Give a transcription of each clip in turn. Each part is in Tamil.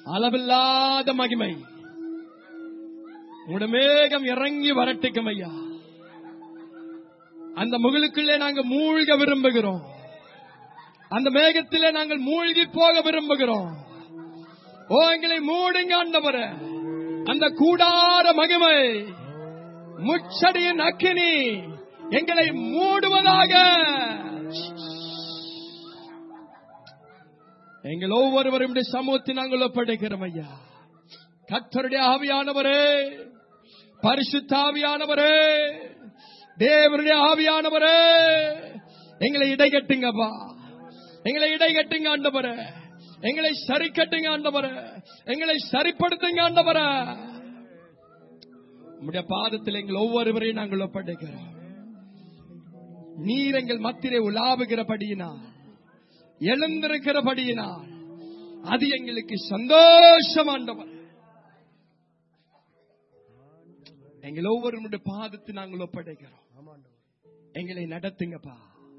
அளவில்லாத மகிமை உங்களோட மேகம் இறங்கி வரட்டுக்கும் ஐயா அந்த முகிலுக்குள்ளே நாங்கள் மூழ்க விரும்புகிறோம் அந்த மேகத்திலே நாங்கள் மூழ்கி போக விரும்புகிறோம் ஓ எங்களை மூடுங்க ஆண்டவரே அந்த கூடார மகிமை முச்சடியின் அக்கினி எங்களை மூடுவதாக எங்கள் ஒவ்வொருவரும் சமூகத்தை நாங்கள் ஒப்படைக்கிறோம் ஐயா கத்தருடைய ஆவியானவரே பரிசுத்த ஆவியானவரே தேவனுடைய ஆவியானவரே எங்களை இடைகட்டுங்கப்பா எங்களை இடைகட்டுங்க ஆண்டவரே எங்களை சரி கட்டுங்க ஆண்டவரே எங்களை சரிப்படுத்துங்க ஆண்டவரே உம்முடைய பாதத்தில் எங்கள் ஒவ்வொருவரையும் நாங்கள் ஒப்படைக்கிறோம் நீர் எங்கள் மத்திரை உலாவுகிறபடியினால் எழுந்திருக்கிறபடியினால் அது எங்களுக்கு சந்தோஷம் ஆண்டவர் எங்கள் ஒவ்வொருவருடைய பாதத்தை நாங்கள் ஒப்படைக்கிறோம் எங்களை நடத்துங்கப்பா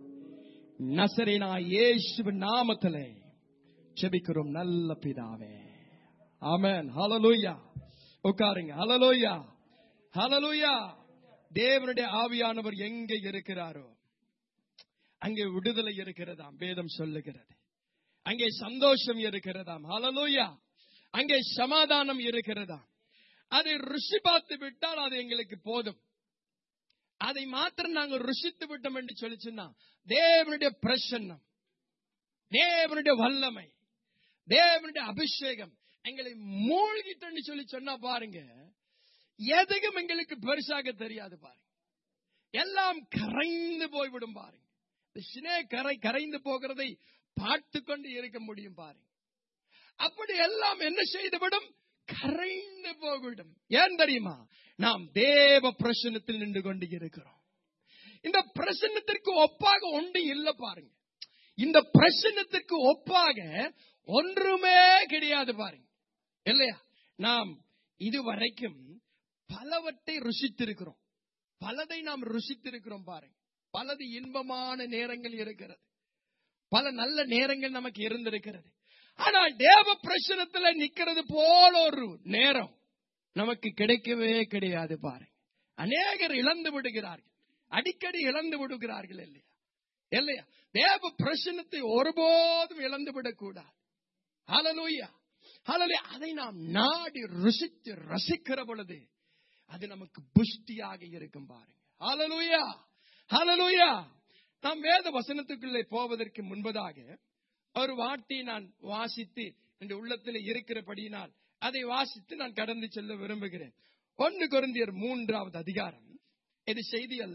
நசரேனா இயேசுவின் நாமத்திலே செபிக்கிறோம் நல்ல பிதாவே ஆமென் ஹalleluya உட்காருங்க ஹalleluya ஹalleluya தேவனுடைய ஆவியானவர் எங்கே இருக்கிறாரோ அங்கே விடுதலை இருக்கிறதாம் வேதம் சொல்லுகிறது அங்கே சந்தோஷம் இருக்கிறதாம் ஹalleluya அங்கே சமாதானம் இருக்கிறதாம் அதை ருசி பார்த்து விட்டால் அது எங்களுக்கு போதும் அதை மாத்திரம் நாங்கள் ருசித்து விட்டோம் என்று சொல்லி சொன்னா தேவனுடைய பிரசன்னம் தேவனுடைய வல்லமை தேவனுடைய அபிஷேகம் எங்களை மூழ்கிட்டன்னு சொல்லி சொன்னா பாருங்க எதுவும் எங்களுக்கு பெருசாக தெரியாது பாருங்க எல்லாம் கரைந்து போய்விடும் பாருங்க இந்த சினே கரை கரைந்து போகிறதை பார்த்து கொண்டு இருக்க முடியும் பாருங்க அப்படி எல்லாம் என்ன செய்துவிடும் கரைந்து போய்விடும் ஏன் தெரியுமா நாம் தேவ பிரசன்னத்தில் நின்று கொண்டு இருக்கிறோம் இந்த பிரசன்னத்திற்கு ஒப்பாக ஒன்று இல்லை பாருங்க இந்த பிரசன்னத்திற்கு ஒப்பாக ஒன்றுமே கிடையாது பாருங்க இல்லையா நாம் இதுவரைக்கும் பலவற்றை ருசித்திருக்கிறோம் பலதை நாம் ருசித்திருக்கிறோம் பாருங்க பலது இன்பமான நேரங்கள் இருக்கிறது பல நல்ல நேரங்கள் நமக்கு இருந்திருக்கிறது ஆனால் தேவ பிரசனத்துல நிக்கிறது போல ஒரு நேரம் நமக்கு கிடைக்கவே கிடையாது பாருங்க அநேகர் இழந்து விடுகிறார்கள் அடிக்கடி இழந்து விடுகிறார்கள் இல்லையா இல்லையா தேவ பிரசனத்தை ஒருபோதும் இழந்து விடக்கூடாது ஹalleluya ஹalleluya அதை நாம் நாடி ருசித்து ரசிக்கிற பொழுது அது நமக்கு புஷ்டியாக இருக்கும் பாருங்க ஹalleluya ஹalleluya நாம் வேத வசனத்துக்குள்ளே போவதற்கு முன்பதாக ஒரு வார்த்தையை நான் வாசித்து இந்த உள்ளத்தில் இருக்கிறபடியினால் அதை வாசித்து நான் கடந்து செல்ல விரும்புகிறேன் ஒன்று குருந்தியர் மூன்றாவது அதிகாரம் இது செய்தி அல்ல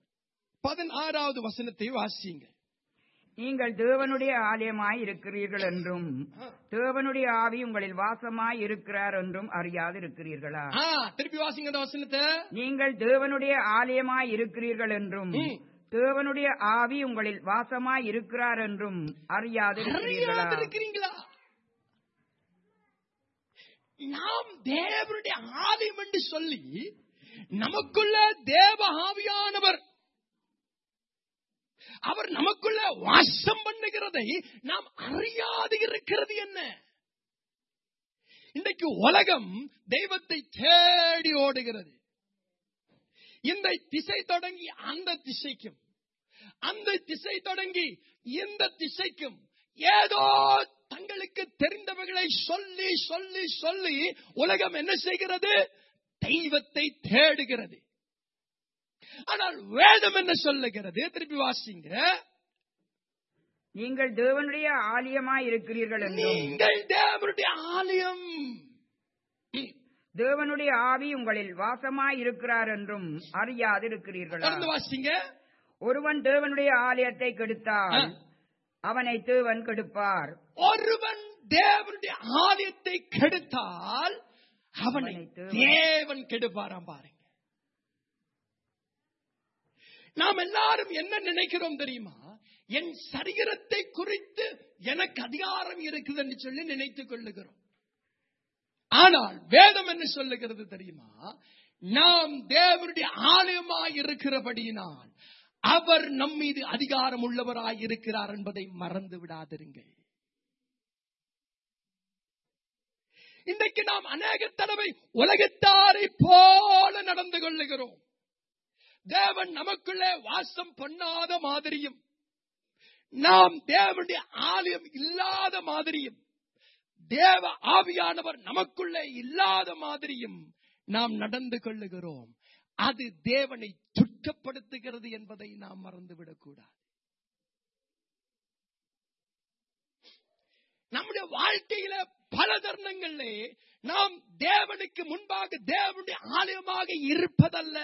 பதினாறாவது வசனத்தை வாசியுங்க நீங்கள் தேவனுடைய ஆலயமாய் இருக்கிறீர்கள் என்றும் தேவனுடைய ஆவி உங்களில் வாசமாய் இருக்கிறார் என்றும் அறியாது இருக்கிறீர்களா ஆ, திருப்பி வாசிங்க அந்த வசனத்தை நீங்கள் தேவனுடைய ஆலயமாய் இருக்கிறீர்கள் என்றும் ம். தேவனுடைய ஆவி உங்களில் வாசமாய் இருக்கிறார் என்றும் அறியாது இருக்கிறீர்களா அறியாது இருக்கிறீங்களா நாம் தேவனுடைய ஆலயம் என்று சொல்லி நமக்குள்ள தேவ ஆவியானவர் அவர் நமக்குள்ள வாசம் பண்ணுகிறதை நாம் அறியாது இருக்கிறது என்ன இன்றைக்கு உலகம் தெய்வத்தை தேடி ஓடுகிறது இந்த திசை தொடங்கி அந்த திசைக்கும் அந்த திசை தொடங்கி இந்த திசைக்கும் ஏதோ தங்களுக்கு தெரிந்தவர்களை சொல்லி சொல்லி சொல்லி உலகம் என்ன செய்கிறது தெய்வத்தை தேடுகிறது ஆனால் வேதம் என்ன சொல்லுகிறது திருப்பி வாசிங்க நீங்கள் தேவனுடைய ஆலயமாய் இருக்கிறீர்கள் என்றும் நீங்கள் தேவனுடைய ஆலயம் ம். தேவனுடைய ஆவி உங்களில் வாசமாய் இருக்கிறார் என்றும் அறியாது இருக்கிறீர்களா தொடர்ந்து வாசிங்க ஒருவன் தேவனுடைய ஆலயத்தை கெடுத்தால் ஆ. அவனை தேவன் கெடுப்பார் ஒருவன் தேவனுடைய ஆலயத்தை கெடுத்தால் அவனை அவனை தேவன் தேவன் கெடுப்பாராம் பாருங்க நாம் எல்லாரும் என்ன நினைக்கிறோம் தெரியுமா என் சரீரத்தை குறித்து எனக்கு அதிகாரம் இருக்குது என்று சொல்லி நினைத்துக் கொள்ளுகிறோம் ஆனால் வேதம் என்ன சொல்லுகிறது தெரியுமா நாம் தேவனுடைய ஆலயமாய் இருக்கிறபடியினால் அவர் நம் மீது அதிகாரம் உள்ளவராய் இருக்கிறார் என்பதை மறந்து விடாதிருங்கள் இன்றைக்கு நாம் அநேக தடவை உலகத்தாரை போல நடந்து கொள்ளுகிறோம் தேவன் நமக்குள்ளே வாசம் பண்ணாத மாதிரியும் நாம் தேவனுடைய ஆலயம் இல்லாத மாதிரியும் தேவ ஆவியானவர் நமக்குள்ளே இல்லாத மாதிரியும் நாம் நடந்து கொள்ளுகிறோம் அது தேவனை துக்கப்படுத்துகிறது என்பதை நாம் மறந்துவிடக் கூடாது நம்முடைய வாழ்க்கையில பல தருணங்களிலே நாம் தேவனுக்கு முன்பாக தேவனுடைய ஆலயமாக இருப்பதல்ல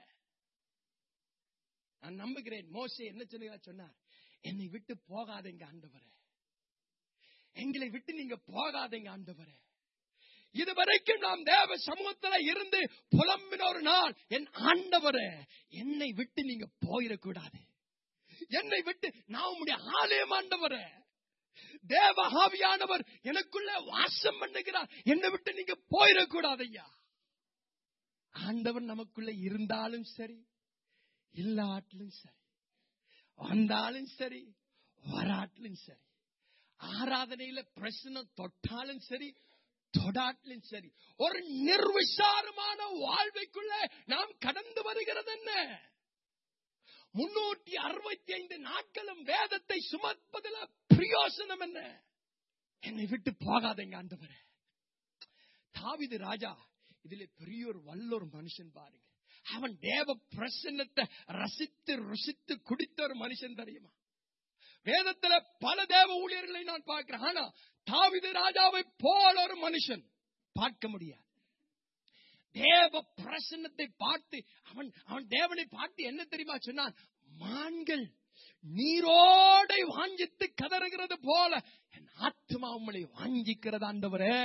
நான் நம்புகிறேன் மோசே என்ன சொன்னா சொன்னார் என்னை விட்டு போகாதீங்க ஆண்டவரே எங்களை விட்டு நீங்க போகாதீங்க ஆண்டவரே இதுவரைக்கும் நாம் தேவ சமூகத்துல இருந்து புலம்பின ஒரு நாள் என் ஆண்டவரே என்னை விட்டு நீங்க போயிடக்கூடாது என்னை விட்டு நான் உம்முடைய ஆலயம் ஆண்டவரே தேவ ஆவியானவர் எனக்குள்ள வாசம் பண்ணுகிறார் என்னை விட்டு நீங்க போயிடக்கூடாது ஐயா ஆண்டவர் நமக்குள்ள இருந்தாலும் சரி இல்லாட்டிலும் சரி வந்தாலும் சரி வராட்டிலும் சரி ஆராதனையில பிரச்சனை தொட்டாலும் சரி தொடாட்டிலும் சரி ஒரு நிர்விசாரமான வாழ்வைக்குள்ள நாம் கடந்து வருகிறது என்ன முன்னூற்றி அறுபத்தி ஐந்து நாட்களும் வேதத்தை சுமப்பதில் பிரயோசனம் என்ன என்னை விட்டு போகாதீங்க ஆண்டவரே தாவிது ராஜா இதுல பெரிய ஒரு வல்லொரு மனுஷன் பாருங்க அவன் தேவ பிரசன்னத்தை ரசித்து ருசித்து குடித்த ஒரு மனுஷன் தெரியுமா வேதத்துல பல தேவ ஊழியர்களை நான் பார்க்கிறேன் ஆனா தாவிது ராஜாவை போல ஒரு மனுஷன் பார்க்க முடியாது தேவ பிரசன்னத்தை பார்த்து அவன் அவன் தேவனை பார்த்து என்ன தெரியுமா சொன்னான் மான்கள் நீரோடை வாஞ்சித்து கதறுகிறது போல என் ஆத்மா உங்களை வாஞ்சிக்கிறது ஆண்டவரே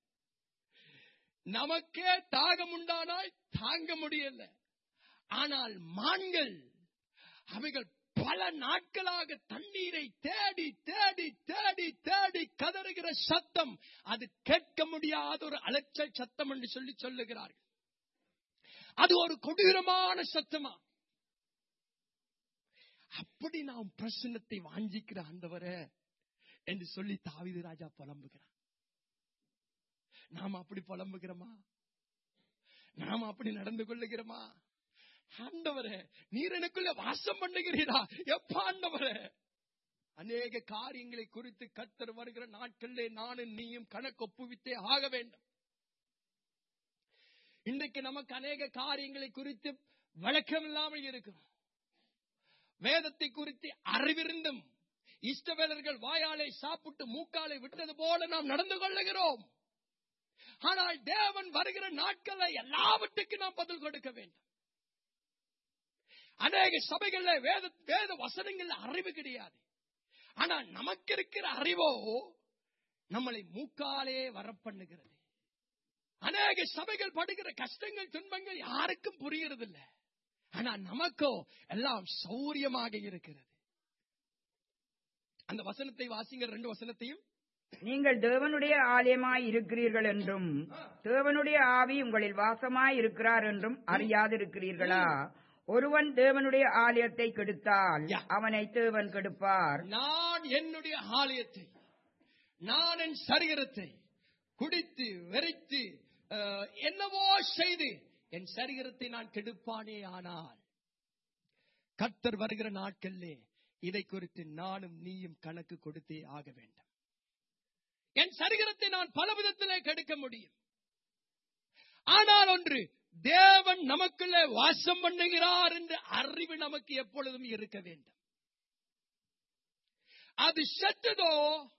நமக்கே தாகம் உண்டானாய் தாங்க முடியல ஆனால் மான்கள் அவைகள் பல நாட்களாக தண்ணீரை தேடி தேடி தேடி தேடி கதறுகிற சத்தம் அது கேட்க முடியாத ஒரு அலைச்சல் சத்தம் என்று சொல்லி சொல்லுகிறார்கள் அது ஒரு கொடூரமான சத்தமா அப்படி நாம் பிரசன்னத்தை வாஞ்சிக்கிற ஆண்டவரே என்று சொல்லி தாவிது ராஜா புலம்புகிறான் நாம் அப்படி புலம்புகிறோமா நாம் அப்படி நடந்து கொள்ளுகிறோமா ஆண்டவரே நீர் எனக்குள்ள வாசம் பண்ணுகிறீரா எப்ப ஆண்டவரே அநேக காரியங்களை குறித்து கத்தர் வருகிற நாட்களிலே நானும் நீயும் கணக்கு ஒப்புவித்தே ஆக வேண்டும் இன்றைக்கு நமக்கு அநேக காரியங்களை குறித்து விளக்கம் இல்லாமல் இருக்கிறோம் வேதத்தை குறித்து அறிவிருந்தும் இஷ்டவேலர்கள் வாயாலை சாப்பிட்டு மூக்காலை விட்டது போல நாம் நடந்து கொள்ளுகிறோம் ஆனால் தேவன் வருகிற நாட்கள்ல எல்லாவற்றுக்கும் நாம் பதில் கொடுக்க வேண்டும் அநேக சபைகள்ல வேத வேத வசனங்கள்ல அறிவு கிடையாது ஆனா நமக்கு இருக்கிற அறிவோ நம்மளை மூக்காலே வரப்பண்ணுகிறது அநேக சபைகள் படுகிற கஷ்டங்கள் துன்பங்கள் யாருக்கும் புரியறது இல்ல ஆனா நமக்கோ எல்லாம் சௌரியமாக இருக்கிறது அந்த வசனத்தை வாசிங்க ரெண்டு வசனத்தையும் நீங்கள் தேவனுடைய ஆலயமாய் இருக்கிறீர்கள் என்றும் தேவனுடைய ஆவி உங்களில் வாசமாய் இருக்கிறார் என்றும் அறியாதிருக்கிறீர்களா ஒருவன் தேவனுடைய ஆலயத்தை கெடுத்தால் Yeah. அவனை தேவன் கெடுப்பார் நான் என்னுடைய ஆலயத்தை நான் என் சரீரத்தை குடித்து வெறித்து அஹ், என்னவோ செய்து என் சரீரத்தை நான் கெடுப்பானே ஆனால் கர்த்தர் வருகிற நாட்களிலே இதை குறித்து நானும் நீயும் கணக்கு கொடுத்தே ஆக வேண்டும் என் சரீரத்தை நான் பல விதத்திலே கெடுக்க முடியும் ஆனால் ஒன்று தேவன் நமக்குள்ளே வாசம் பண்ணுகிறார் என்ற அறிவு நமக்கு எப்பொழுதும் இருக்க வேண்டும் அது செத்ததோ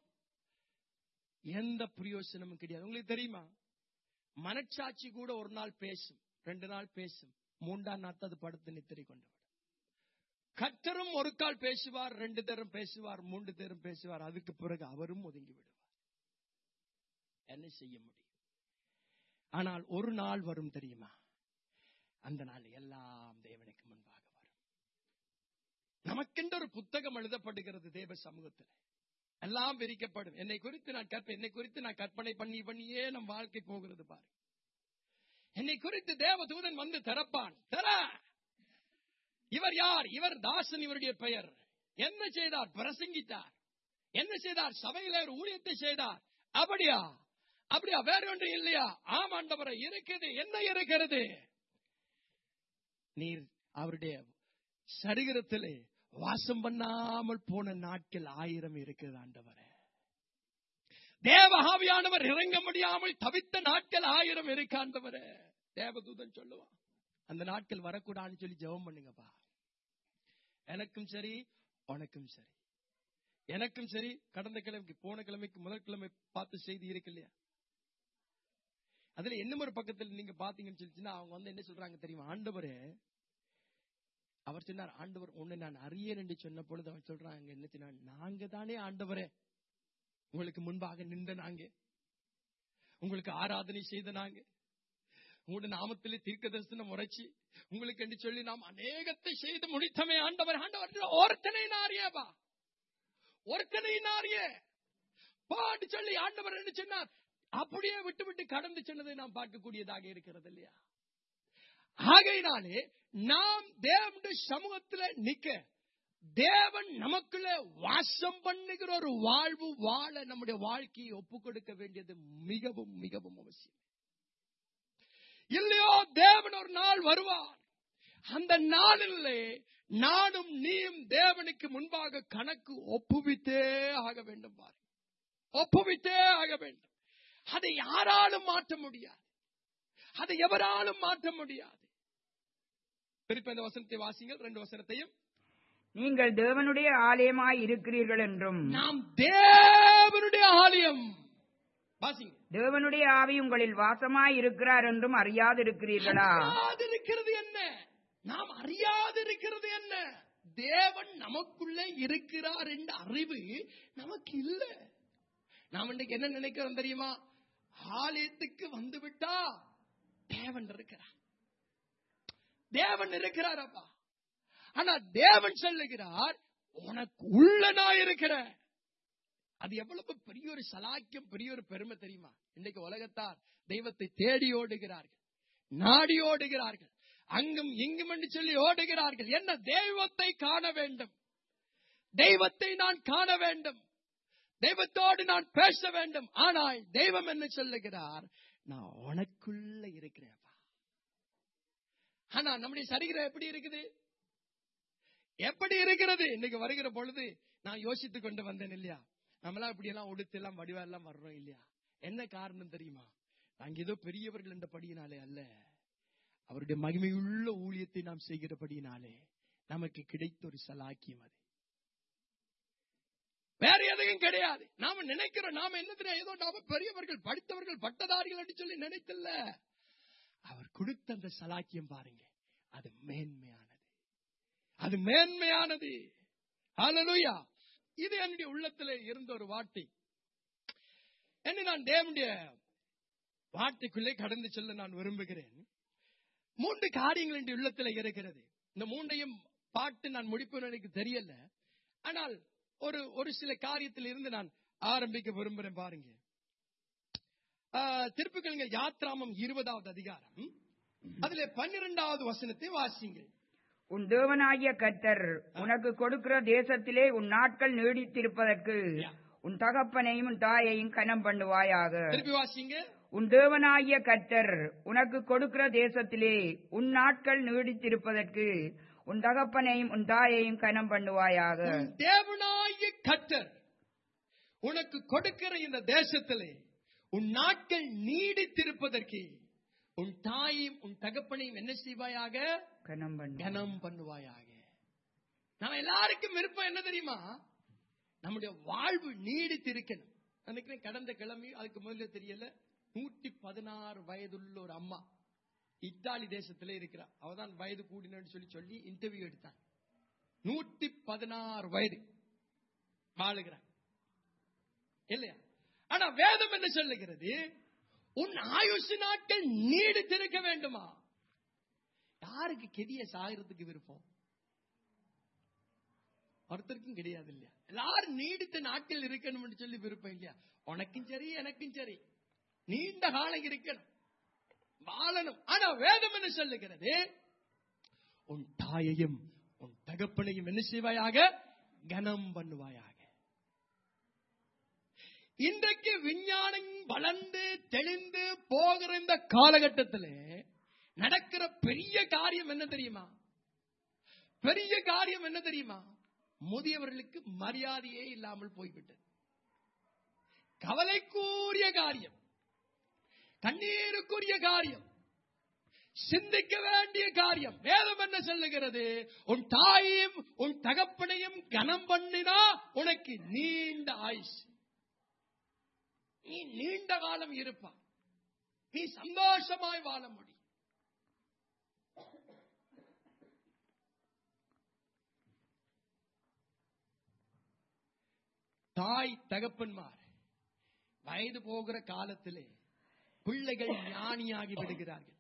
எந்த பிரயோசனமும் கிடையாது உங்களுக்கு தெரியுமா மனச்சாட்சி கூட ஒரு நாள் பேசும் ரெண்டு நாள் பேசும் மூன்றாம் நாள் அது படுத்து நித்திரை கொண்டு விடும். கர்த்தரும் ஒரு கால் பேசுவார் ரெண்டு தரம் பேசுவார் மூன்று தரம் பேசுவார் அதுக்கு பிறகு அவரும் ஒதுங்கி விடுவார் என்ன செய்ய முடியும் ஆனால் ஒரு நாள் வரும் தெரியுமா அந்த நாள் எல்லாம் தேவனுக்கு முன்பாக வரும் நமக்கென்று ஒரு புத்தகம் எழுதப்படுகிறது தேவ சமூகத்தில் எல்லாம் விரிக்கப்படும் என்னை குறித்து நான் கற்ப என்னை குறித்து நான் கற்பனை பண்ணி பண்ணியே நம் வாழ்க்கை போகிறது பாரு என்னை குறித்து தேவ தூதன் வந்து திறப்பான் தர இவர் யார் இவர் தாசன் இவருடைய பெயர் என்ன செய்தார் பிரசங்கித்தார் என்ன செய்தார் சபையில ஒரு ஊழியத்தை செய்தார் அப்படியா அப்படியா வேற ஒன்றும் இல்லையா ஆம் ஆண்டவரே இருக்குது என்ன இருக்கிறது நீர் அவருடைய சரீரத்திலே வாசம் பண்ணாமல் போன நாட்கள் ஆயிரம் இருக்குது ஆண்டவரே தேவஹாவியானவர் இறங்க முடியாமல் தவித்த நாட்கள் ஆயிரம் இருக்கு ஆண்டவரே தேவதூதன் சொல்லுவான் அந்த நாட்கள் வரக்கூடாதுன்னு சொல்லி ஜெபம் பண்ணுங்கப்பா எனக்கும் சரி உனக்கும் சரி எனக்கும் சரி கடந்த கிழமைக்கு போன கிழமைக்கு முதல் கிழமை பார்த்த செய்தி இருக்கு இல்லையா அதுல என்ன ஒரு பக்கத்துல நீங்க பாத்தீங்கன்னு சொல்லிச்சுன்னா அவங்க வந்து என்ன சொல்றாங்க தெரியுமா ஆண்டவரே அவர் சொன்னார் ஆண்டவர் உன்னை நான் அறியேன் என்று சொன்ன பொழுது அவர் சொல்றாங்க என்ன சொன்னார் நாங்க தானே ஆண்டவரே உங்களுக்கு முன்பாக நின்ற நாங்க உங்களுக்கு ஆராதனை செய்த நாங்க உங்களுடைய நாமத்திலே தீர்க்க தரிசனம் உரைச்சி உங்களுக்கு என்று சொல்லி நாம் அநேகத்தை செய்து முடித்தமே ஆண்டவர் ஆண்டவர் ஒருத்தனை நாரியேபா ஒருத்தனை நாரியே பாட்டு சொல்லி ஆண்டவர் என்ன சொன்னார் அப்படியே விட்டு விட்டு கடந்து சொன்னதை நாம் பார்க்கக்கூடியதாக இருக்கிறது இல்லையா ஆகையினாலே நாம் தேவனுடைய சமூகத்துல நிக்க தேவன் நமக்குள்ள வாசம் பண்ணுகிற ஒரு வாழ்வு வாழ நம்முடைய வாழ்க்கையை ஒப்பு கொடுக்க வேண்டியது மிகவும் மிகவும் அவசியம் இல்லையோ தேவன் ஒரு நாள் வருவார் அந்த நாளிலே நானும் நீயும் தேவனுக்கு முன்பாக கணக்கு ஒப்புவித்தே ஆக வேண்டும் பாரு ஒப்புவித்தே ஆக வேண்டும் அதை யாராலும் மாற்ற முடியாது அதை எவராலும் மாற்ற முடியாது திருப்பி அந்த வசனத்தை வாசிங்கள் ரெண்டு வசனத்தையும் நீங்கள் தேவனுடைய ஆலயமாய் இருக்கிறீர்கள் என்றும் நாம் தேவனுடைய ஆலயம் வாசிங்க தேவனுடைய ஆவி உங்களில் வாசமாய் இருக்கிறார் என்றும் அறியாதிருக்கிறீர்களா அறியாதிருக்கிறது என்ன நாம் அறியாதிருக்கிறது என்ன தேவன் நமக்குள்ளே இருக்கிறார் என்ற அறிவு நமக்கு இல்ல நாம் இன்னைக்கு என்ன நினைக்கிறோம் தெரியுமா ஆலயத்துக்கு வந்து விட்டா தேவன் இருக்கிறார் தேவன் இருக்கிறார் அப்பா ஆனா தேவன் சொல்லுகிறார் உனக்கு உள்ள நான் இருக்கிறேன் அது எவ்வளவு பெரிய ஒரு சலாக்கியம் பெரிய ஒரு பெருமை தெரியுமா இன்னைக்கு உலகத்தார் தெய்வத்தை தேடி ஓடுகிறார்கள் நாடி ஓடுகிறார்கள் அங்கும் இங்கும் என்று சொல்லி ஓடுகிறார்கள் என்ன தெய்வத்தை காண வேண்டும் தெய்வத்தை நான் காண வேண்டும் தெய்வத்தோடு நான் பேச வேண்டும் ஆனால் தெய்வம் என்ன சொல்லுகிறார் நான் உனக்குள்ள இருக்கிறேன்ப்பா ஆனா நம்முடைய சரீரம் எப்படி இருக்குது எப்படி இருக்கிறது இன்னைக்கு வருகிற பொழுது நான் யோசித்துக் கொண்டு வந்தேன் இல்லையா நம்மளாம் இப்படி எல்லாம் உடுத்து எல்லாம் வடிவா எல்லாம் வர்றோம் இல்லையா என்ன காரணம் தெரியுமா நாங்க ஏதோ பெரியவர்கள் என்ற படியினாலே அல்ல அவருடைய மகிமையுள்ள ஊழியத்தை நாம் செய்கிறபடியினாலே நமக்கு கிடைத்த ஒரு சலாக்கியம் அது வேற எதுவும் கிடையாது நாம நினைக்கிறோம் நாம என்ன தெரியும் ஏதோ நாம பெரியவர்கள் படித்தவர்கள் பட்டதாரிகள் என்று சொல்லி நினைத்தல்ல அவர் கொடுத்த அந்த சலாக்கியம் பாருங்க அது மேன்மையானது அது மேன்மையானது ஹalleluya இது என்னுடைய உள்ளத்திலே இருந்த ஒரு வார்த்தை என்ன நான் தேவனுடைய வார்த்தைக்குள்ளே கடந்து செல்ல நான் விரும்புகிறேன் மூன்று காரியங்கள் என் உள்ளத்தில் இருக்கிறது இந்த மூன்றையும் பாட்டு நான் முடிப்பேன் எனக்கு தெரியல ஆனால் ஒரு ஒரு சில காரியத்தில் இருந்து நான் ஆரம்பிக்க விரும்புறேன் பாருங்க திருப்புகளுங்க யாத்ராமம் இருபதாவது அதிகாரம் அதுல பன்னிரெண்டாவது வசனத்தை வாசிங்க உன் தேவனாகிய கர்த்தர் உனக்கு கொடுக்கிற தேசத்திலே உன் நாட்கள் நீடித்திருப்பதற்கு உன் தகப்பனையும் உன் தாயையும் கனம் பண்ணுவாயாக திருப்பி வாசிங்க உன் தேவனாகிய கர்த்தர் உனக்கு கொடுக்கிற தேசத்திலே உன் நாட்கள் நீடித்திருப்பதற்கு உன் தகப்பனையும் உன் தாயையும் கனம் பண்ணுவாயாக உன் தேவனாகிய கர்த்தர் உனக்கு கொடுக்கிற இந்த தேசத்திலே உன் நாட்கள் நீடித்திருப்பதற்கு உன் தாயும் உன் தகப்பனையும் என்ன செய்வாயாக கனம் பண்ணு கனம் பண்ணுவாயாக நம்ம எல்லாருக்கும் விருப்பம் என்ன தெரியுமா நம்முடைய வாழ்வு நீடித்திருக்கணும் நினைக்கிறேன் கடந்த கிழமை அதுக்கு முதல்ல தெரியல நூற்றி பதினாறு வயதுள்ள ஒரு அம்மா இத்தாலி தேசத்துல இருக்கிறா அவதான் வயது கூடினு சொல்லி சொல்லி இன்டர்வியூ எடுத்தான் நூற்றி பதினாறு வயது வாழுகிறான் இல்லையா ஆனா வேதம் என்ன சொல்லுகிறது உன் ஆயுசு நாட்கள் நீடித்திருக்க வேண்டுமா யாருக்கு கெதிய சாகிறதுக்கு விருப்பம் ஒருத்தருக்கும் கிடையாது இல்லையா எல்லாரும் நீடித்த நாட்கள் இருக்கணும்னு சொல்லி விருப்பம் இல்லையா உனக்கும் சரி எனக்கும் சரி நீண்ட காலம் இருக்கணும் வாழணும் ஆனா வேதம் என்ன சொல்லுகிறது உன் தாயையும் உன் தகப்பனையும் என்ன செய்வாயாக கனம் பண்ணுவாயாக இன்றைக்கு விஞ்ஞானம் வளர்ந்து தெளிந்து போகிற இந்த காலகட்டத்தில் நடக்கிற பெரிய காரியம் என்ன தெரியுமா பெரிய காரியம் என்ன தெரியுமா முதியவர்களுக்கு மரியாதையே இல்லாமல் போய்விட்டது கவலைக்குரிய காரியம் கண்ணீருக்குரிய காரியம் சிந்திக்க வேண்டிய காரியம் வேதம் என்ன சொல்லுகிறது உன் தாயையும் உன் தகப்பனையும் கனம் பண்ணினா உனக்கு நீண்ட ஆயுஷ் நீ நீண்ட காலம் இருப்பாய் நீ சந்தோஷமாய் வாழ முடியும் தாய் தகப்பன்மார் வயது போகிற காலத்திலே பிள்ளைகள் ஞானியாகி விடுகிறார்கள்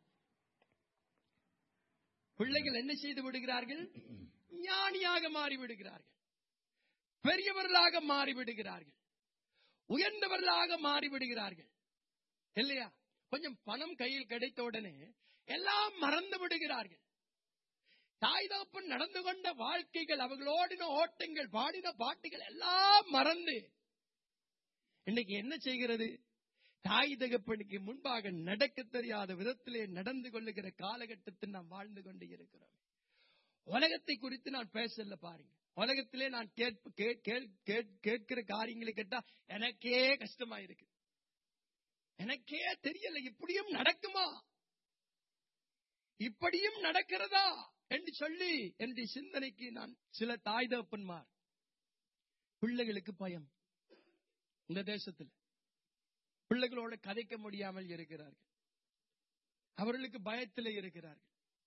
பிள்ளைகள் என்ன செய்து விடுகிறார்கள் ஞானியாக மாறி விடுகிறார்கள் பெரியவர்களாக மாறி விடுகிறார்கள் உயர்ந்தவர்களாக மாறி விடுகிறார்கள் இல்லையா கொஞ்சம் பணம் கையில் கிடைத்த உடனே எல்லாம் மறந்து விடுகிறார்கள் தாய் தகப்பன் நடந்து கொண்ட வாழ்க்கைகள் அவர்களோடின ஓட்டங்கள் பாடின பாட்டுகள் எல்லாம் மறந்து இன்னைக்கு என்ன செய்கிறது தாய் தகப்பனுக்கு முன்பாக நடக்க தெரியாத விதத்திலே நடந்து கொள்ளுகிற காலகட்டத்தில் நாம் வாழ்ந்து கொண்டு இருக்கிறோம் உலகத்தை குறித்து நான் பேசல பாருங்க உலகத்திலே நான் கேட்பு கே- கேள்- கேட்- கேட்கிற காரியங்களை கேட்டா எனக்கே கஷ்டமா இருக்கு எனக்கே தெரியல இப்படியும் நடக்குமா இப்படியும் நடக்கிறதா என்று சொல்லி என்னுடைய சிந்தனைக்கு நான் சில தாய் தகப்பன்மார் பிள்ளைகளுக்கு பயம் இந்த தேசத்தில் பிள்ளைகளோட கதைக்க முடியாமல் இருக்கிறார்கள் அவர்களுக்கு பயத்தில் இருக்கிறார்கள்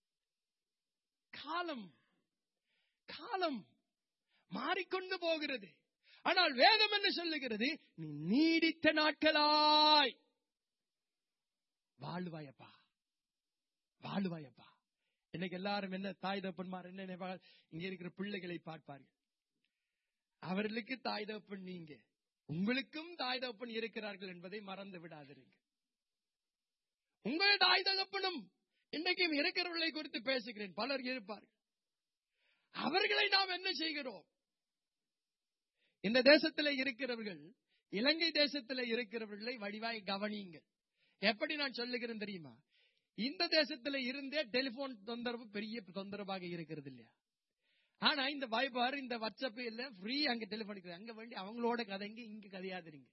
காலம் காலம் மாறிக்கொண்டு போகிறது ஆனால் வேதம் என்ன சொல்லுகிறது நீ நீடித்த நாட்களாய் வாழ்வாயப்பா வாழ்வாயப்பா இன்னைக்கு எல்லாரும் என்ன தாய் தகப்பன்மார் என்ன நினைப்பார்கள்? இங்க இருக்கிற பிள்ளைகளை பார்ப்பார்கள் அவர்களுக்கு தாய் தகப்பன் நீங்க உங்களுக்கும் தாய் தகப்பன் இருக்கிறார்கள் என்பதை மறந்து விடாதிருங்க உங்கள் தாய் தகப்பனும் இன்றைக்கும் இருக்கிறவர்களை குறித்து பேசுகிறேன் பலர் இருப்பார்கள் அவர்களை நாம் என்ன செய்கிறோம் இந்த தேசத்தில் இருக்கிறவர்கள் இலங்கை தேசத்தில் இருக்கிறவர்களை வடிவாய் கவனியுங்கள் எப்படி நான் சொல்லுகிறேன் தெரியுமா இந்த தேசத்துல இருந்தே டெலிபோன் தொந்தரவு பெரிய தொந்தரவாக இருக்கிறது இல்லையா ஆனா இந்த வைபர் இந்த வாட்ஸ்அப் இல்ல ஃப்ரீ அங்க டெலிபோன் அங்க வேண்டி அவங்களோட கதைங்க இங்க கதையாதுறீங்க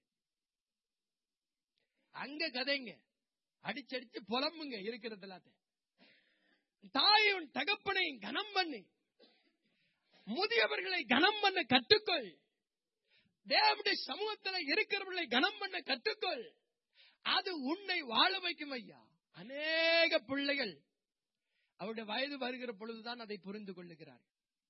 அங்க கதைங்க அடிச்சடிச்சு புலம்புங்க இருக்கிறது எல்லாத்தையும் தாயும் தகப்பனை கனம் பண்ணு முதியவர்களை கனம் பண்ண கற்றுக்கொள் தேவனுடைய சமூகத்துல இருக்கிறவர்களை கனம் பண்ண கற்றுக்கொள் அது உன்னை வாழ வைக்கும் ஐயா அநேக பிள்ளைகள் அவருடைய வயது வருகிற பொழுதுதான் அதை புரிந்து கொள்ளுகிறார்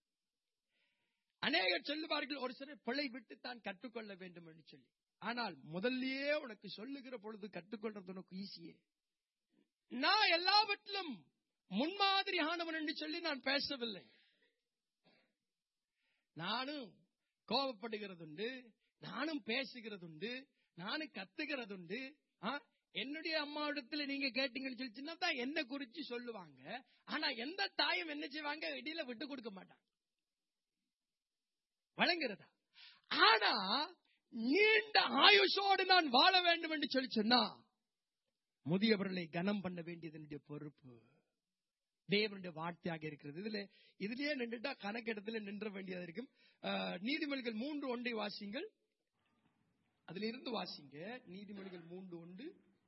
அநேகர் சொல்லுவார்கள் ஒரு சிலர் பிழை விட்டு தான் கற்றுக்கொள்ள வேண்டும் என்று சொல்லி ஆனால் முதல்லயே உனக்கு சொல்லுகிற பொழுது கற்றுக்கொள்றது உனக்கு ஈஸியே நான் எல்லாவற்றிலும் முன்மாதிரியானவன் என்று சொல்லி நான் பேசவில்லை நானும் கோபப்படுகிறதுண்டு நானும் பேசுகிறதுண்டு நானும் கத்துகிறதுண்டு ஆ, என்னுடைய அம்மா இடத்துல நீங்க கேட்டீங்கன்னு சொல்லிச்சுன்னா தான் என்ன குறிச்சு சொல்லுவாங்க ஆனா எந்த தாயும் என்ன செய்வாங்க இடையில விட்டு கொடுக்க மாட்டாங்க வழங்குறதா ஆனா நீண்ட ஆயுஷோடு நான் வாழ வேண்டும் என்று சொல்லி சொன்னா முதியவர்களை கனம் பண்ண வேண்டியது என்னுடைய பொறுப்பு தேவனுடைய வார்த்தையாக இருக்கிறது இதுல இதுலயே நின்றுட்டா கணக்கெடுத்துல நின்ற வேண்டியதா இருக்கும் ஆஹ், நீதிமொழிகள் மூன்று ஒன்றை வாசிங்கள் அதுல இருந்து வாசிங்க நீதிமொழிகள் மூன்று ஒன்று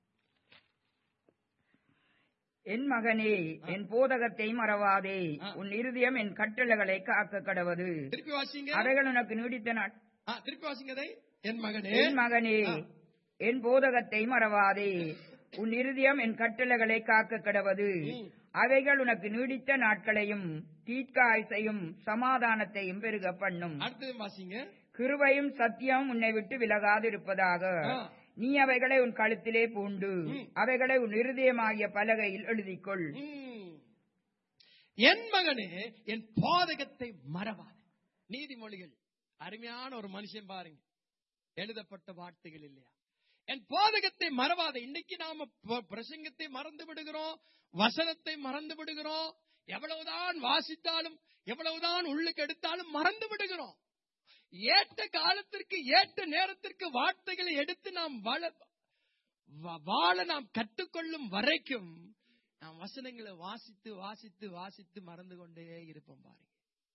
என் மகனே என் போதகத்தை மறவாதே ஆ. உன் இருதயம் என் கட்டளைகளை காக்க கடவது திருப்பி வாசிங்க அவைகள் உனக்கு நீடித்த நாட் ஆ, திருப்பி வாசிங்க அதை என் மகனே என் மகனே ஆ. என் போதகத்தை மறவாதே உன் இருதயம் என் கட்டளைகளை காக்க கடவது ம். அவைகள் உனக்கு நீடித்த நாட்களையும் தீர்க்காயுசையும் சமாதானத்தையும் பெருக பண்ணும் அடுத்தது வாசிங்க கிருபையும் சத்தியமும் உன்னை விட்டு விலகாதிருப்பதாக ஆ. நீ அவைகளை உன் கழுத்திலே பூண்டு ம். அவைகளை உன் இருதயமாகிய பலகையில் எழுதிக்கொள் ம். என் மகனே என் போதகத்தை மறவாத நீதிமொழிகள் அருமையான ஒரு மனுஷன் பாருங்க எழுதப்பட்ட வார்த்தைகள் இல்லையா என் போதகத்தை மறவாத இன்னைக்கு நாம ப- பிரசங்கத்தை மறந்து விடுகிறோம் வசனத்தை மறந்து விடுகிறோம் எவ்வளவுதான் வாசித்தாலும் எவ்வளவுதான் உள்ளுக்கு எடுத்தாலும் மறந்து விடுகிறோம் ஏற்ற காலத்திற்கு ஏற்ற நேரத்திற்கு வார்த்தைகளை எடுத்து நாம் வாழ வா- வாழ நாம் கற்றுக்கொள்ளும் வரைக்கும் நாம் வசனங்களை வாசித்து வாசித்து வாசித்து மறந்து கொண்டே இருப்போம் பாருங்க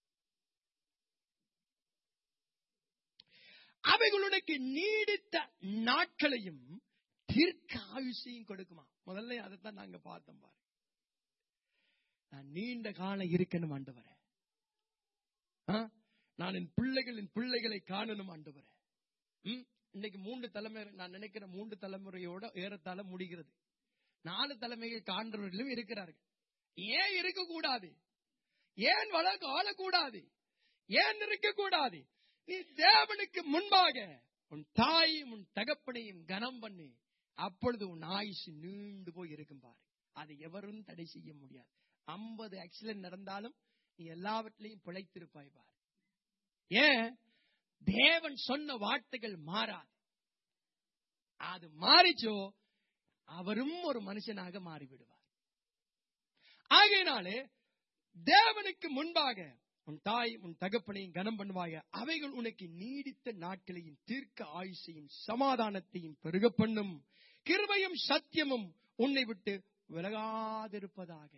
அவைகளுடைய நீடித்த நாட்களையும் தீர்க்க ஆயுஷையும் கொடுக்குமா முதல்ல அதைத்தான் நாங்க பார்த்தோம் பாருங்க நான் நீண்ட காலம் இருக்கணும் ஆண்டவரே ஆ? நான் என் பிள்ளைகளின் பிள்ளைகளை காணணும் ஆண்டவரே ம்? இன்னைக்கு மூன்று தலைமுறை நான் நினைக்கிற மூன்று தலைமுறையோட ஏறத்தாழ முடிகிறது நாலு தலைமைகள் காண்றவர்களும் இருக்கிறார்கள் ஏன் இருக்கக்கூடாது ஏன் வளர்க்க ஆளக்கூடாது ஏன் இருக்கக்கூடாது நீ தேவனுக்கு முன்பாக உன் தாயும் உன் தகப்பனையும் கனம் பண்ணு அப்பொழுது உன் ஆயுசு நீண்டு போய் இருக்கும் பாரு அதை எவரும் தடை செய்ய முடியாது ஐம்பது ஆக்சிடென்ட் நடந்தாலும் நீ எல்லாவற்றிலையும் பிழைத்திருப்பாய் பாரு ஏன் தேவன் சொன்ன வார்த்தைகள் மாறாது அது மாறிச்சோ அவரும் ஒரு மனுஷனாக மாறிவிடுவார் ஆகையினாலே தேவனுக்கு முன்பாக உன் தாய் உன் தகப்பனையும் கனம் பண்ணுவாய அவைகள் உனக்கு நீடித்த நாட்களையும் தீர்க்க ஆயுசையும் சமாதானத்தையும் பெருக பண்ணும் கிருபையும் சத்தியமும் உன்னை விட்டு விலகாதிருப்பதாக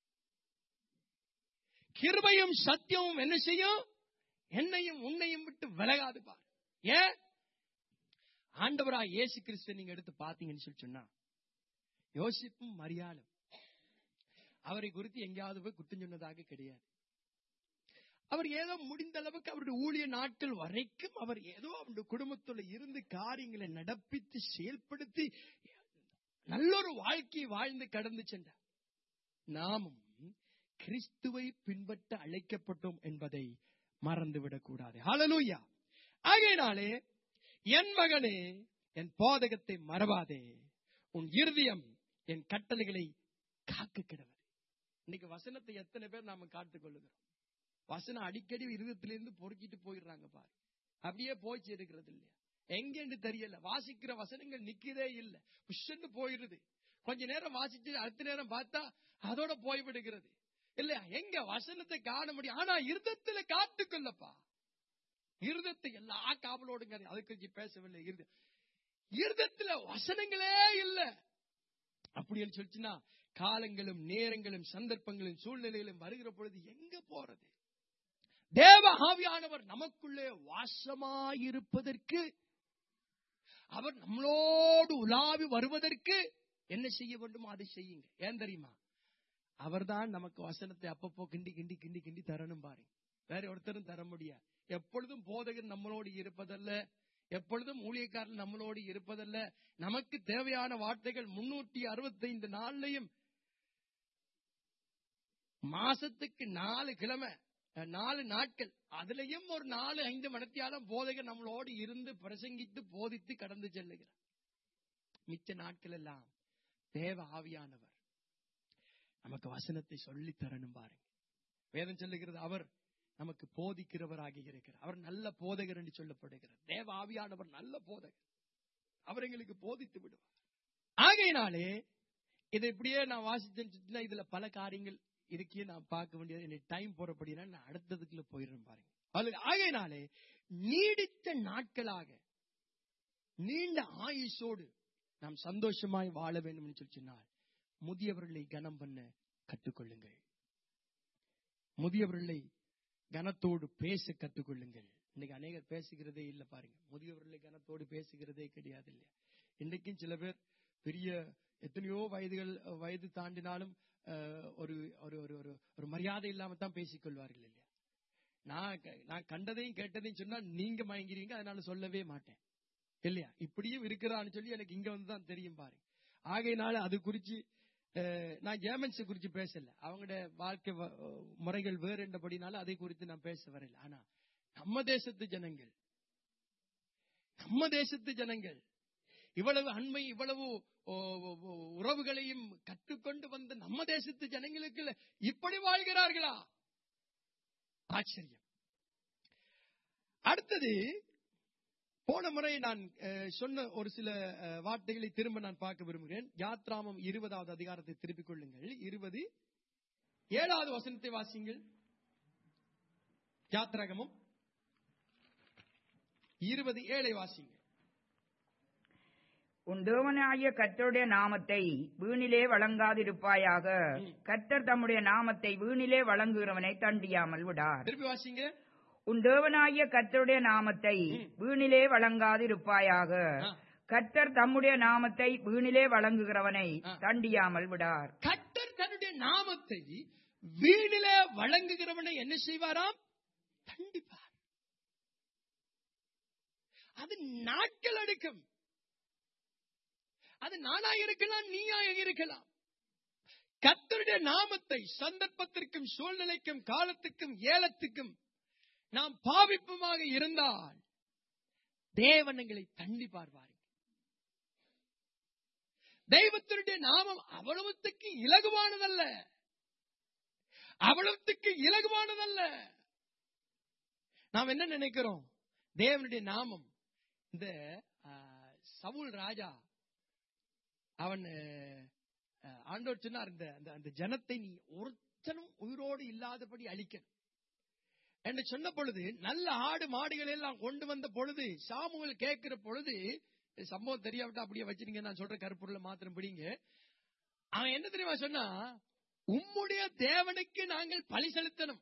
கிருபையும் சத்தியமும் என்ன செய்யும் என்னையும் உன்னையும் விட்டு விலகாது பார் ஏன் ஆண்டவராய் இயேசு கிறிஸ்துவ நீங்க எடுத்து பாத்தீங்கன்னு சொல்லி சொன்னா யோசிப்பும் மரியாளும் அவரை குறித்து எங்கேயாவது போய் குத்தம் சொன்னதாக கிடையாது அவர் ஏதோ முடிந்த அளவுக்கு அவருடைய ஊழிய நாட்கள் வரைக்கும் அவர் ஏதோ அவருடைய குடும்பத்துல இருந்து காரியங்களை நடப்பித்து செயல்படுத்தி நல்லொரு வாழ்க்கையை வாழ்ந்து கடந்து சென்றார் நாமும் கிறிஸ்துவை பின்பற்ற அழைக்கப்பட்டோம் என்பதை மறந்துவிடக் கூடாது ஹalleluya ஆகையினாலே என் மகனே என் போதகத்தை மறவாதே உன் இருதயம் என் கட்டளைகளை காக்க கிடவது இன்னைக்கு வசனத்தை எத்தனை பேர் நாம காத்துக் கொள்ளுகிறோம் வசனம் அடிக்கடி இருதயத்திலிருந்து பொறுக்கிட்டு போயிடுறாங்க பாரு அப்படியே போய் இருக்கிறது இல்லையா எங்கன்னு தெரியல வாசிக்கிற வசனங்கள் நிக்கிறதே இல்ல புஷ்ன்னு போயிடுது கொஞ்ச நேரம் வாசிச்சு அடுத்த நேரம் பார்த்தா அதோட போய்விடுகிறது இல்லையா எங்க வசனத்தை காண முடியும் ஆனா இருதத்துல காத்துக்கொள்ளப்பா இருதத்தை எல்லா காவலோடுங்க அதை குறிச்சு பேசவில்லை இருத இருதத்துல வசனங்களே இல்ல அப்படின்னு சொல்லிச்சுன்னா காலங்களும் நேரங்களும் சந்தர்ப்பங்களும் சூழ்நிலைகளும் வருகிற பொழுது எங்க போறது தேவ ஆவியானவர் நமக்குள்ளே வாசமாயிருப்பதற்கு அவர் நம்மளோடு உலாவி வருவதற்கு என்ன செய்ய வேண்டுமோ அதை செய்யுங்க ஏன் தெரியுமா அவர்தான் நமக்கு வசனத்தை அப்பப்போ கிண்டி கிண்டி கிண்டி கிண்டி தரணும் பாருங்க வேற ஒருத்தரும் தர முடியாது எப்பொழுதும் போதகர் நம்மளோடு இருப்பதல்ல எப்பொழுதும் ஊழியக்காரன் நம்மளோடு இருப்பதல்ல நமக்கு தேவையான வார்த்தைகள் முன்னூற்றி அறுபத்தைந்து நாள்லையும் மாசத்துக்கு நாலு கிழமை அஹ், நாலு நாட்கள் அதுலயும் ஒரு நாலு ஐந்து மணத்தியாலும் போதகர் நம்மளோடு இருந்து பிரசங்கித்து போதித்து கடந்து செல்லுகிறார் மிச்ச நாட்கள் எல்லாம் தேவ ஆவியானவர் நமக்கு வசனத்தை சொல்லி தரணும் பாருங்க வேதம் சொல்லுகிறது அவர் நமக்கு போதிக்கிறவராக இருக்கிறார் அவர் நல்ல போதகர் என்று சொல்லப்படுகிறார் தேவ ஆவியானவர் நல்ல போதகர் அவர் எங்களுக்கு போதித்து விடுவார் ஆகையினாலே இதை இப்படியே நான் வாசிச்சேன்னா இதுல பல காரியங்கள் இருக்கே நான் பார்க்க வேண்டியது எனக்கு டைம் போறபடினா நான் அடுத்ததுக்குள்ள போயிடுறேன் பாருங்க அது ஆகையினாலே நீடித்த நாட்களாக நீண்ட ஆயுசோடு நாம் சந்தோஷமாய் வாழ வேண்டும் என்று சொல்லி சொன்னால் முதியவர்களை கனம் பண்ண கற்றுக்கொள்ளுங்கள் முதியவர்களை கனத்தோடு பேச கற்றுக்கொள்ளுங்கள் இன்னைக்கு அநேகர் பேசுகிறதே இல்ல பாருங்க முதியவர்களை கனத்தோடு பேசுகிறதே கிடையாது இல்லையா இன்னைக்கும் சில பேர் பெரிய எத்தனையோ வயதுகள் வயது தாண்டினாலும் அஹ், ஒரு ஒரு ஒரு ஒரு ஒரு மரியாதை இல்லாம தான் பேசிக்கொள்வார்கள் இல்லையா நான் க- நான் கண்டதையும் கேட்டதையும் சொன்னா நீங்க மயங்கிறீங்க அதனால சொல்லவே மாட்டேன் இல்லையா இப்படியும் இருக்கிறான்னு சொல்லி எனக்கு இங்க வந்து தான் தெரியும் பாருங்க ஆகையினால அது குறிச்சு அஹ், நான் ஜேமன்ஸ் குறிச்சு பேசல அவங்களோட வாழ்க்கை வ- முறைகள் வேறு என்றபடினால அதை குறித்து நான் பேச வரல ஆனா நம்ம தேசத்து ஜனங்கள் நம்ம தேசத்து ஜனங்கள் இவ்வளவு அண்மை இவ்வளவு ஓ, ஓ, ஓ, உறவுகளையும் கற்றுக்கொண்டு வந்த நம்ம தேசத்து ஜனங்களுக்கு இப்படி வாழ்கிறார்களா ஆச்சரியம் அடுத்தது போன முறை நான் அஹ், சொன்ன ஒரு சில அஹ், வார்த்தைகளை திரும்ப நான் பார்க்க விரும்புகிறேன் யாத்ராமம் இருபதாவது அதிகாரத்தை திருப்பிக் கொள்ளுங்கள் இருபது ஏழாவது வசனத்தை வாசிங்கள் யாத்ராகமம் இருபது ஏழை வாசிங்க உன் தேவனாகிய கர்த்தருடைய நாமத்தை வீணிலே வழங்காதிருப்பாயாக கர்த்தர் தம்முடைய நாமத்தை வீணிலே வழங்குகிறவனை தண்டியாமல் விடார் திருப்பி வாசிங்க உன் தேவனாகிய கர்த்தருடைய நாமத்தை வீணிலே வழங்காதிருப்பாயாக ஆ. கர்த்தர் தம்முடைய நாமத்தை வீணிலே வழங்குகிறவனை ஆ. தண்டியாமல் விடார் கர்த்தர் தன்னுடைய நாமத்தை வீணில வழங்குகிறவனை என்ன செய்வாராம் தண்டிப்பார் அது நாட்கள் எடுக்கும் அது நானாக இருக்கலாம் நீயாக இருக்கலாம் கர்த்தருடைய நாமத்தை சந்தர்ப்பத்திற்கும் சூழ்நிலைக்கும் காலத்துக்கும் ஏலத்துக்கும் நாம் பாவிப்புமாக இருந்தால் தேவன் எங்களை தண்டிப்பார் பாருங்க தெய்வத்தினுடைய நாமம் அவ்வளவுத்துக்கு இலகுவானதல்ல அவ்வளவுத்துக்கு இலகுவானதல்ல நாம் என்ன நினைக்கிறோம் தேவனுடைய நாமம் இந்த ஆ, சவுல் ராஜா அவன் ஆ, ஆண்டவர் சொன்னார் இந்த அந்த அந்த ஜனத்தை நீ ஒருத்தனும் உயிரோடு இல்லாதபடி அழிக்கணும் என்று சொன்ன பொழுது நல்ல ஆடு மாடுகளை எல்லாம் கொண்டு வந்த பொழுது சாமுவேல் கேட்கிற பொழுது இது சம்பவம் தெரியாவிட்டா அப்படியே வச்சிருங்க நான் சொல்ற கருப்பொருளை மாத்திரம் பிடிங்க அவன் என்ன தெரியுமா சொன்னா உம்முடைய தேவனுக்கு நாங்கள் பலி செலுத்தணும்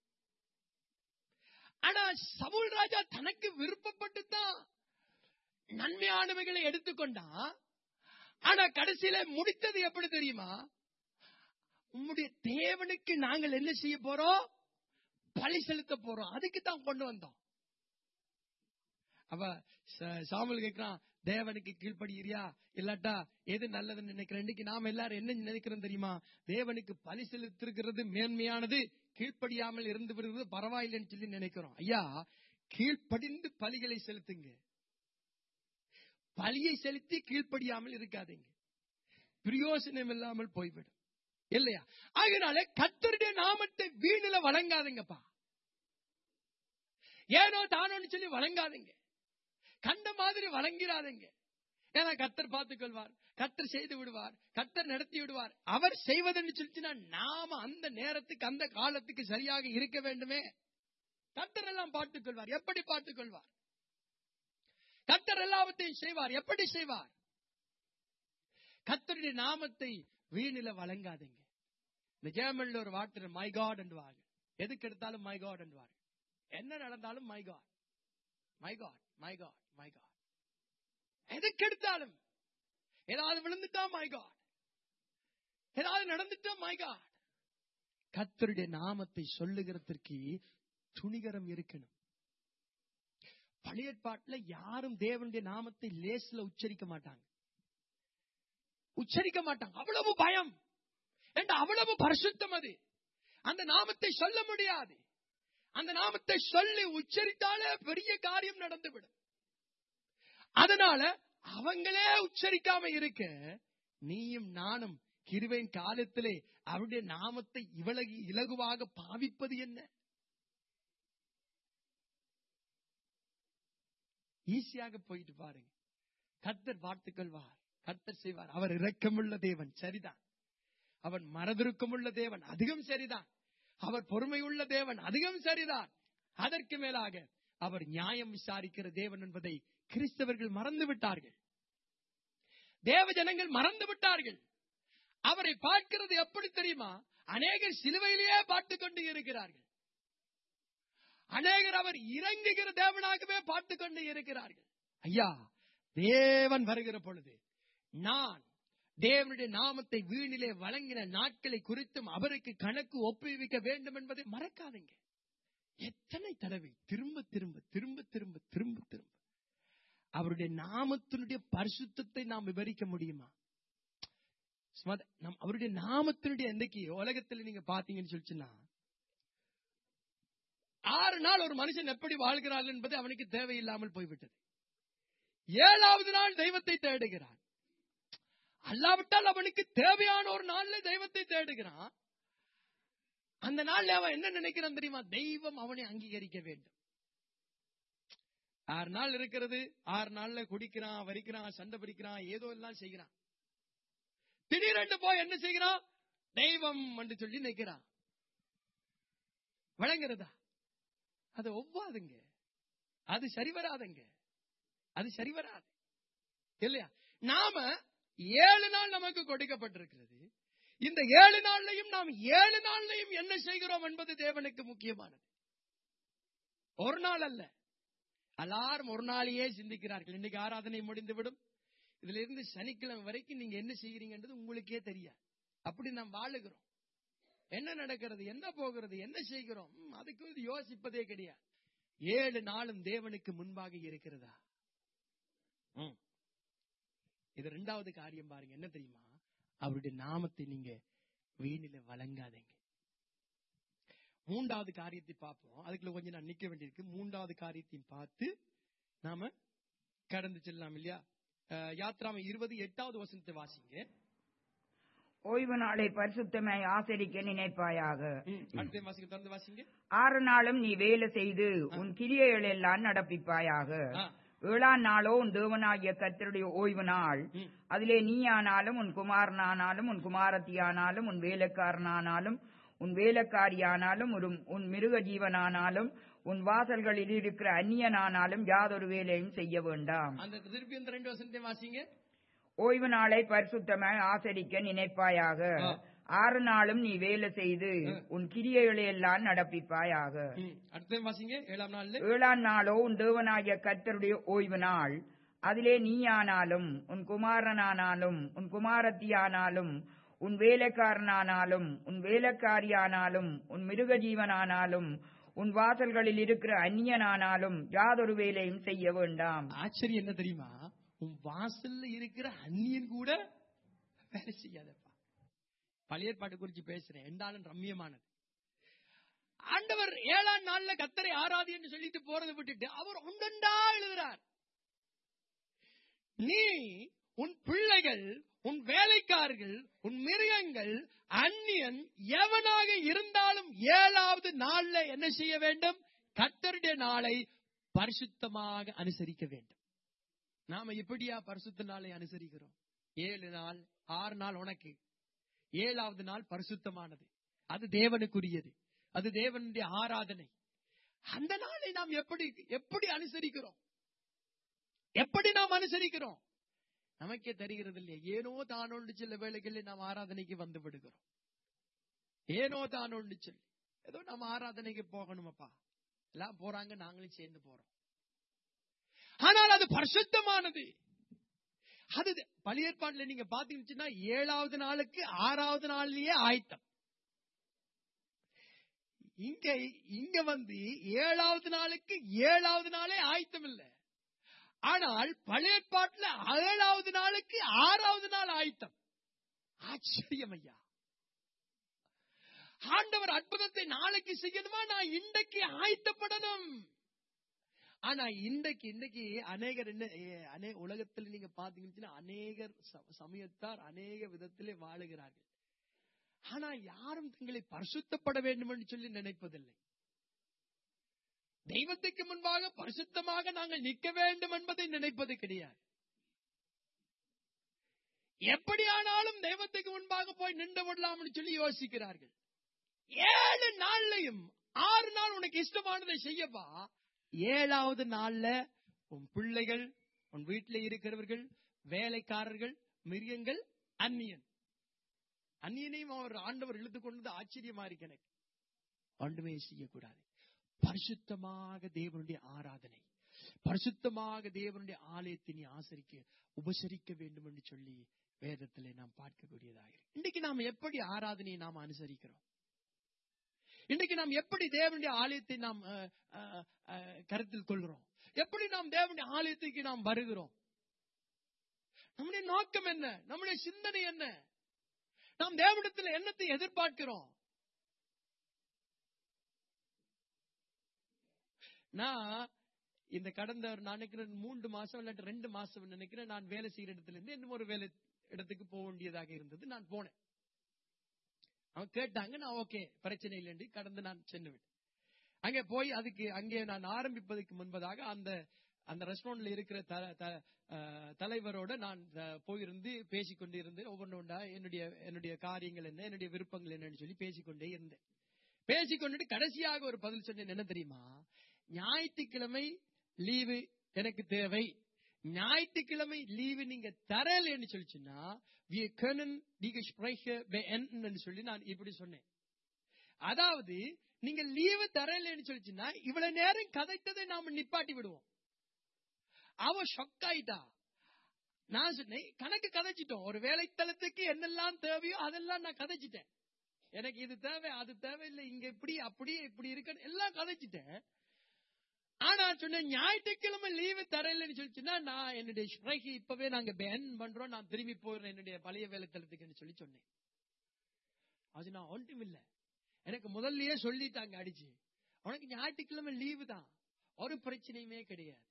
ஆனா சவுல் ராஜா தனக்கு விருப்பப்பட்டு தான் நன்மையானவைகளை எடுத்துக்கொண்டான் ஆனா கடைசியில முடித்தது எப்படி தெரியுமா உம்முடைய தேவனுக்கு நாங்கள் என்ன செய்ய போறோம் பலி செலுத்த போறோம் அதுக்கு தான் கொண்டு வந்தோம் அவ ச- சாமுவேல் கேட்கிறான் தேவனுக்கு கீழ்ப்படியிறியா இல்லாட்டா எது நல்லதுன்னு நினைக்கிறேன் இன்னைக்கு நாம எல்லாரும் என்ன நினைக்கிறோம் தெரியுமா தேவனுக்கு பலி செலுத்திருக்கிறது மேன்மையானது கீழ்ப்படியாமல் இருந்து வருகிறது பரவாயில்லைன்னு சொல்லி நினைக்கிறோம் ஐயா கீழ்ப்படிந்து பலிகளை செலுத்துங்க பலியை செலுத்தி கீழ்ப்படியாமல் இருக்காதீங்க பிரயோசனம் இல்லாமல் போய்விடும் இல்லையா அதனால கத்தருடைய நாமத்தை வீணில வழங்காதீங்கப்பா ஏனோ தானோன்னு சொல்லி வழங்காதீங்க கண்ட மாதிரி வழங்கிறாதீங்க ஏன்னா கத்தர் பார்த்துக் கொள்வார் கத்தர் செய்து விடுவார் கத்தர் நடத்தி விடுவார் அவர் செய்வதென்று சொல்லிச்சுன்னா நாம அந்த நேரத்துக்கு அந்த காலத்துக்கு சரியாக இருக்க வேண்டுமே கத்தர் எல்லாம் பார்த்துக் கொள்வார் எப்படி பார்த்துக் கொள்வார் கத்தர் எல்லாவற்றையும் செய்வார் எப்படி செய்வார் கத்தருடைய நாமத்தை வீணில வழங்காதீங்க இந்த ஜெர்மன்ல ஒரு வார்த்தை மை காட் என்றுவாங்க எதுக்கு எடுத்தாலும் மை காட் என்றுவாங்க என்ன நடந்தாலும் my God my God my God my God எதுக்கு எடுத்தாலும் ஏதாவது விழுந்துட்டா மை காட் ஏதாவது நடந்துட்டா மை காட் கத்தருடைய நாமத்தை சொல்லுகிறதற்கு துணிகரம் இருக்கணும் பழைய ஏற்பாட்டுல யாரும் தேவனுடைய நாமத்தை லேஸ்ல உச்சரிக்க மாட்டாங்க உச்சரிக்க மாட்டாங்க அவ்வளவு பயம் ஏண்டா அவ்வளவு பரிசுத்தம் அது அந்த நாமத்தை சொல்ல முடியாது அந்த நாமத்தை சொல்லி உச்சரித்தாலே பெரிய காரியம் நடந்துவிடும் அதனால அவங்களே உச்சரிக்காம இருக்க நீயும் நானும் கிருபையின் காலத்திலே அவருடைய நாமத்தை இவ்வளவு இலகுவாக பாவிப்பது என்ன ஈஸியாக போயிட்டு பாருங்க கத்தர் பார்த்துக்கொள்வார் கத்தர் செய்வார் அவர் இரக்கமுள்ள தேவன் சரிதான் அவன் மனதிருக்கமுள்ள தேவன் அதிகம் சரிதான் அவர் பொறுமையுள்ள தேவன் அதிகம் சரிதான் அதற்கு மேலாக அவர் நியாயம் விசாரிக்கிற தேவன் என்பதை கிறிஸ்தவர்கள் மறந்து விட்டார்கள் தேவ ஜனங்கள் மறந்து விட்டார்கள் அவரை பார்க்கிறது எப்படி தெரியுமா அநேகர் சிலுவையிலேயே பார்த்துக் கொண்டு இருக்கிறார்கள் அநேகர் அவர் இறங்குகிற தேவனாகவே பார்த்துக் கொண்டு இருக்கிறார்கள் ஐயா தேவன் வருகிற பொழுது நான் தேவனுடைய நாமத்தை வீணிலே வழங்கின நாட்களை குறித்தும் அவருக்கு கணக்கு ஒப்புவிக்க வேண்டும் என்பதை மறக்காதீங்க எத்தனை தடவை திரும்ப திரும்ப திரும்ப திரும்ப திரும்ப திரும்ப அவருடைய நாமத்தினுடைய பரிசுத்தத்தை நாம் விவரிக்க முடியுமா சும்மா- நம் அவருடைய நாமத்தினுடைய என்னைக்கு உலகத்துல நீங்க பாத்தீங்கன்னு சொல்லிச்சுன்னா ஆறு நாள் ஒரு மனுஷன் எப்படி வாழ்கிறாள் என்பது அவனுக்கு தேவையில்லாமல் போய்விட்டது ஏழாவது நாள் தெய்வத்தை தேடுகிறான் அல்லாவிட்டால் அவனுக்கு தேவையான ஒரு நாள்ல தெய்வத்தை தேடுகிறான் அந்த நாள்ல அவன் என்ன நினைக்கிறான் தெரியுமா தெய்வம் அவனை அங்கீகரிக்க வேண்டும் ஆறு நாள் இருக்கிறது ஆறு நாள்ல குடிக்கிறான் வரிக்கிறான் சண்டை பிடிக்கிறான் ஏதோ எல்லாம் செய்கிறான் திடீரென்று போய் என்ன செய்கிறான் தெய்வம் என்று சொல்லி நிற்கிறான் வழங்குறதா அது ஒவ்வாதுங்க அது சரி வராதுங்க அது சரி வராது இல்லையா நாம ஏழு நாள் நமக்கு கொடுக்கப்பட்டிருக்கிறது இந்த ஏழு நாள்லையும் நாம் ஏழு நாள்லையும் என்ன செய்கிறோம் என்பது தேவனுக்கு முக்கியமானது ஒரு நாள் அல்ல எல்லாரும் ஒரு நாளையே சிந்திக்கிறார்கள் இன்னைக்கு ஆராதனை முடிந்துவிடும் இதுல இருந்து சனிக்கிழமை வரைக்கும் நீங்க என்ன செய்கிறீங்கன்றது உங்களுக்கே தெரியாது அப்படி நாம் வாழுகிறோம் என்ன நடக்கிறது என்ன போகிறது என்ன செய்கிறோம் ம், அதுக்கு வந்து யோசிப்பதே கிடையாது ஏழு நாளும் தேவனுக்கு முன்பாக இருக்கிறதா ம். இது ரெண்டாவது காரியம் பாருங்க என்ன தெரியுமா அவருடைய நாமத்தை நீங்க வீணில வழங்காதீங்க மூன்றாவது காரியத்தை பார்ப்போம் அதுக்குள்ள கொஞ்சம் நான் நிக்க வேண்டியிருக்கு மூன்றாவது காரியத்தையும் பார்த்து நாம கடந்து செல்லலாம் இல்லையா அஹ், யாத்ராம இருபது எட்டாவது வசனத்தை வாசிங்க ஓய்வு நாளை பரிசுத்தமாய் ஆசரிக்க நினைப்பாயாக ம், அடுத்த வாசிங்க தொடர்ந்து வாசிங்க ஆறு நாளும் நீ வேலை செய்து உன் கிரியைகள் எல்லாம் நடப்பிப்பாயாக ஆ, ஏழாம் நாளோ உன் தேவனாகிய கர்த்தருடைய ஓய்வு நாள் ம், அதிலே நீயானாலும் உன் குமாரனானாலும் உன் குமாரத்தியானாலும் உன் வேலைக்காரனானாலும் உன் வேலைக்காரியானாலும் ஒரு உன் மிருக ஜீவனானாலும் உன் வாசல்களில் இருக்கிற அந்நியனானாலும் யாதொரு வேலையும் செய்ய வேண்டாம் அந்த திருப்பி அந்த ரெண்டு வசனத்தையும் வாசிங்க ஓய்வு நாளை பரிசுத்தமாய் ஆசரிக்க நினைப்பாயாக ஆ. ஆறு நாளும் நீ வேலை செய்து ஆ. உன் கிரியைகளை எல்லாம் நடப்பிப்பாயாக ம், அடுத்த வாசிங்க ஏழாம் நாள்ல ஏழாம் நாளோ உன் தேவனாகிய கர்த்தருடைய ஓய்வு நாள் அதிலே நீயானாலும் உன் குமாரனானாலும் உன் குமாரத்தியானாலும் உன் வேலைக்காரனானாலும் உன் வேலைக்காரியானாலும் உன் மிருக ஜீவனானாலும் உன் வாசல்களில் இருக்கிற அந்நியனானாலும் யாதொரு வேலையும் செய்ய வேண்டாம் ஆச்சரியம் என்ன தெரியுமா உன் வாசல்ல இருக்கிற அந்நியன் கூட வேலை செய்யாதப்பா பழைய பாட்டு குறிச்சு பேசுறேன் என்றாலும் ரம்மியமானது ஆண்டவர் ஏழாம் நாள்ல கத்தரை ஆராதி என்று சொல்லிட்டு போறதை விட்டுட்டு அவர் ஒன்றொண்டா எழுதுறார் நீ உன் பிள்ளைகள் உன் வேலைக்காரர்கள் உன் மிருகங்கள் அந்நியன் எவனாக இருந்தாலும் ஏழாவது நாள்ல என்ன செய்ய வேண்டும் கத்தருடைய நாளை பரிசுத்தமாக அனுசரிக்க வேண்டும் நாம எப்படியா பரிசுத்த நாளை அனுசரிக்கிறோம் ஏழு நாள் ஆறு நாள் உனக்கு ஏழாவது நாள் பரிசுத்தமானது அது தேவனுக்குரியது அது தேவனுடைய ஆராதனை அந்த நாளை நாம் எப்படி எப்படி அனுசரிக்கிறோம் எப்படி நாம் அனுசரிக்கிறோம் நமக்கே தெரிகிறது இல்லையா ஏனோ தானோண்டு சில வேளைகளில் நாம் ஆராதனைக்கு வந்து விடுகிறோம் ஏனோ தானோண்டு சொல்லி ஏதோ நம்ம ஆராதனைக்கு போகணுமப்பா எல்லாம் போறாங்க நாங்களும் சேர்ந்து போறோம் ஆனால் அது பரிசுத்தமானது அது பழையற்பாட்டுல நீங்க பாத்தீங்கன்னா ஏழாவது நாளுக்கு ஆறாவது நாள்லயே ஆயத்தம் இங்க இங்க வந்து ஏழாவது நாளுக்கு ஏழாவது நாளே ஆயத்தம் இல்லை ஆனால் பழையற்பாட்டுல ஏழாவது நாளுக்கு ஆறாவது நாள் ஆயத்தம் ஆச்சரியம் ஐயா ஆண்டவர் அற்புதத்தை நாளைக்கு செய்யணுமா நான் இன்றைக்கு ஆயத்தப்படணும் ஆனா இன்றைக்கு இன்றைக்கு அநேகர் என்ன ஏ, அநே உலகத்துல நீங்க பாத்தீங்கன்னா அநேகர் ச- சமயத்தார் அநேக விதத்திலே வாழுகிறார்கள் ஆனா யாரும் தங்களை பரிசுத்தப்பட வேண்டும் என்று சொல்லி நினைப்பதில்லை தெய்வத்துக்கு முன்பாக பரிசுத்தமாக நாங்கள் நிற்க வேண்டும் என்பதை நினைப்பது கிடையாது எப்படியானாலும் தெய்வத்துக்கு முன்பாக போய் நின்று விடலாம்னு சொல்லி யோசிக்கிறார்கள் ஏழு நாள்லையும் ஆறு நாள் உனக்கு இஷ்டமானதை செய்யப்பா ஏழாவது நாள்ல உன் பிள்ளைகள் உன் வீட்டில இருக்கிறவர்கள் வேலைக்காரர்கள் மிருகங்கள் அந்நியன் அந்நியனையும் அவர் ஆண்டவர் இழுத்து கொண்டது ஆச்சரியமா இருக்கு எனக்கு ஒன்றுமே செய்யக்கூடாது பரிசுத்தமாக தேவனுடைய ஆராதனை பரிசுத்தமாக தேவனுடைய ஆலயத்தை நீ ஆசரிக்க உபசரிக்க வேண்டும் என்று சொல்லி வேதத்திலே நாம் பார்க்கக்கூடியதாக இருக்கு. இன்னைக்கு நாம் எப்படி ஆராதனையை நாம் அனுசரிக்கிறோம் இன்னைக்கு நாம் எப்படி தேவனுடைய ஆலயத்தை நாம் அஹ், அஹ், அஹ், கருத்தில் கொள்கிறோம் எப்படி நாம் தேவனுடைய ஆலயத்துக்கு நாம் வருகிறோம் நம்முடைய நோக்கம் என்ன நம்முடைய சிந்தனை என்ன நாம் தேவனிடத்தில் என்னத்தை எதிர்பார்க்கிறோம் நான் இந்த கடந்த ஒரு நான் நினைக்கிறேன் மூன்று மாசம் இல்லாட்டி ரெண்டு மாசம் நினைக்கிறேன் நான் வேலை செய்யற இடத்துல இருந்து இன்னும் ஒரு வேலை இடத்துக்கு போக வேண்டியதாக இருந்தது நான் போனேன் அவங்க கேட்டாங்க நான் ஓகே பிரச்சனை இல்லைன்னு கடந்து நான் சென்று விட்டேன் அங்கே போய் அதுக்கு அங்கே நான் ஆரம்பிப்பதற்கு முன்பதாக அந்த அந்த ரெஸ்டாரண்ட்ல இருக்கிற த- த- அஹ், தலைவரோட நான் அஹ், போயிருந்து பேசிக்கொண்டு இருந்து ஒவ்வொன்று ஒன்றா என்னுடைய என்னுடைய காரியங்கள் என்ன என்னுடைய விருப்பங்கள் என்னன்னு சொல்லி பேசிக்கொண்டே இருந்தேன் பேசிக்கொண்டுட்டு கடைசியாக ஒரு பதில் சொன்னேன் என்ன தெரியுமா ஞாயிற்றுக்கிழமை லீவு எனக்கு தேவை ஞாயிற்றுக்கிழமை லீவு நீங்க தரலன்னு சொல்லிச்சுன்னா wir können die Gespräche beenden சொல்லி நான் இப்படி சொன்னேன் அதாவது நீங்க லீவு தரலன்னு சொல்லிச்சுன்னா இவ்வளவு நேரம் கதைத்ததை நாம நிப்பாட்டி விடுவோம் அவ ஷொக் ஆயிட்டா நான் சொன்னேன் கணக்கு கதைச்சிட்டோம் ஒரு வேலைத்தளத்துக்கு என்னெல்லாம் தேவையோ அதெல்லாம் நான் கதைச்சிட்டேன் எனக்கு இது தேவை அது தேவையில்லை இங்க இப்படி அப்படி இப்படி இருக்கு எல்லாம் கதைச்சிட்டேன் ஆனா சொன்னேன் ஞாயிற்றுக்கிழமை லீவு தரலன்னு சொல்லிச்சுன்னா நான் என்னுடைய ஸ்ட்ரைக்கு இப்பவே நாங்க பேன் பண்றோம் நான் திரும்பி போயிடுறேன் என்னுடைய பழைய வேலைத்தளத்துக்குன்னு சொல்லி சொன்னேன் அது நான் ஒன்றும் இல்ல எனக்கு முதல்லயே சொல்லிட்டாங்க அடிச்சு உனக்கு ஞாயிற்றுக்கிழமை லீவு தான் ஒரு பிரச்சனையுமே கிடையாது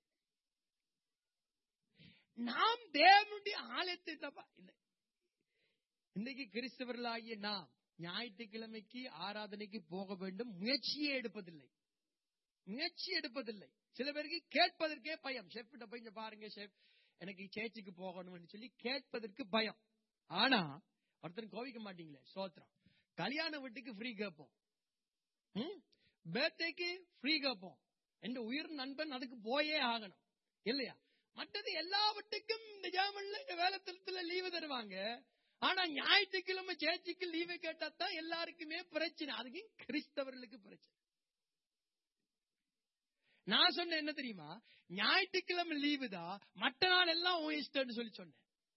நாம் தேவனுடைய ஆலயத்தை தப்பா இல்லை இன்னைக்கு கிறிஸ்தவர்களாகிய நாம் ஞாயிற்றுக்கிழமைக்கு ஆராதனைக்கு போக வேண்டும் முயற்சியே எடுப்பதில்லை முயற்சி எடுப்பதில்லை சில பேருக்கு கேட்பதற்கே பயம் ஷெஃப்ட போய் இங்க பாருங்க ஷெஃப் எனக்கு சேர்ச்சுக்கு போகணும்னு சொல்லி கேட்பதற்கு பயம் ஆனா ஒருத்தன் கோவிக்க மாட்டீங்களே சோத்திரம் கல்யாண வீட்டுக்கு ஃப்ரீ கேட்போம் பேர்த்டேக்கு ஃப்ரீ கேட்போம் என் உயிர் நண்பன் அதுக்கு போயே ஆகணும் இல்லையா மற்றது எல்லாவற்றுக்கும் இந்த ஜாமன்ல இந்த வேலைத்தளத்துல லீவு தருவாங்க ஆனா ஞாயிற்றுக்கிழமை சேர்ச்சிக்கு லீவு கேட்டா தான் எல்லாருக்குமே பிரச்சனை அதுக்கு கிறிஸ்தவர்களுக்கு பிரச்சனை நான் சொன்ன என்ன தெரியுமா ஞாயிற்றுக்கிழமை லீவு தான் மற்ற நாள் எல்லாம் உன் இஷ்டம்னு சொல்லி சொன்னேன்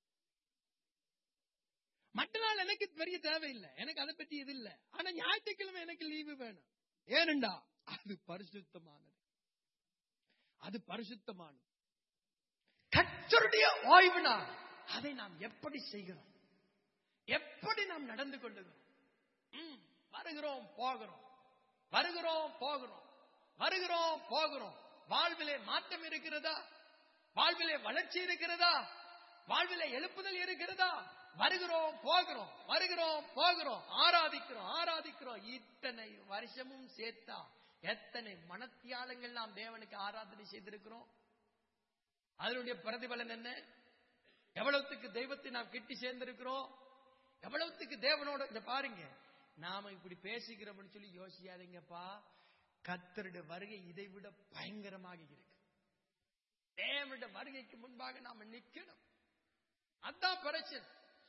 மற்ற நாள் எனக்கு பெரிய தேவையில்லை எனக்கு அதை பத்தி இது இல்ல ஆனா ஞாயிற்றுக்கிழமை எனக்கு லீவு வேணும் ஏனண்டா அது பரிசுத்தமானது அது பரிசுத்தமானது கத்தருடைய ஓய்வு நாள் அதை நாம் எப்படி செய்கிறோம் எப்படி நாம் நடந்து கொள்ளுகிறோம் ம், வருகிறோம் போகிறோம் வருகிறோம் போகிறோம் வருகிறோம் போகிறோம் வாழ்விலே மாற்றம் இருக்கிறதா வாழ்விலே வளர்ச்சி இருக்கிறதா வாழ்விலே எழுப்புதல் இருக்கிறதா வருகிறோம் போகிறோம் வருகிறோம் போகிறோம் ஆராதிக்கிறோம் ஆராதிக்கிறோம் இத்தனை வருஷமும் சேர்த்தா எத்தனை மனத்தியாலங்கள் நாம் தேவனுக்கு ஆராதனை செய்திருக்கிறோம் அதனுடைய பிரதிபலன் என்ன எவ்வளவுத்துக்கு தெய்வத்தை நாம் கிட்டி சேர்ந்திருக்கிறோம் எவ்வளவுத்துக்கு தேவனோட இந்த பாருங்க நாம இப்படி பேசிக்கிறோம்னு சொல்லி யோசிக்காதீங்கப்பா கத்தருடைய வருகை இதை விட பயங்கரமாக இருக்கு தேவனுடைய வருகைக்கு முன்பாக நாம நிக்கணும் அதான் பிரச்சனை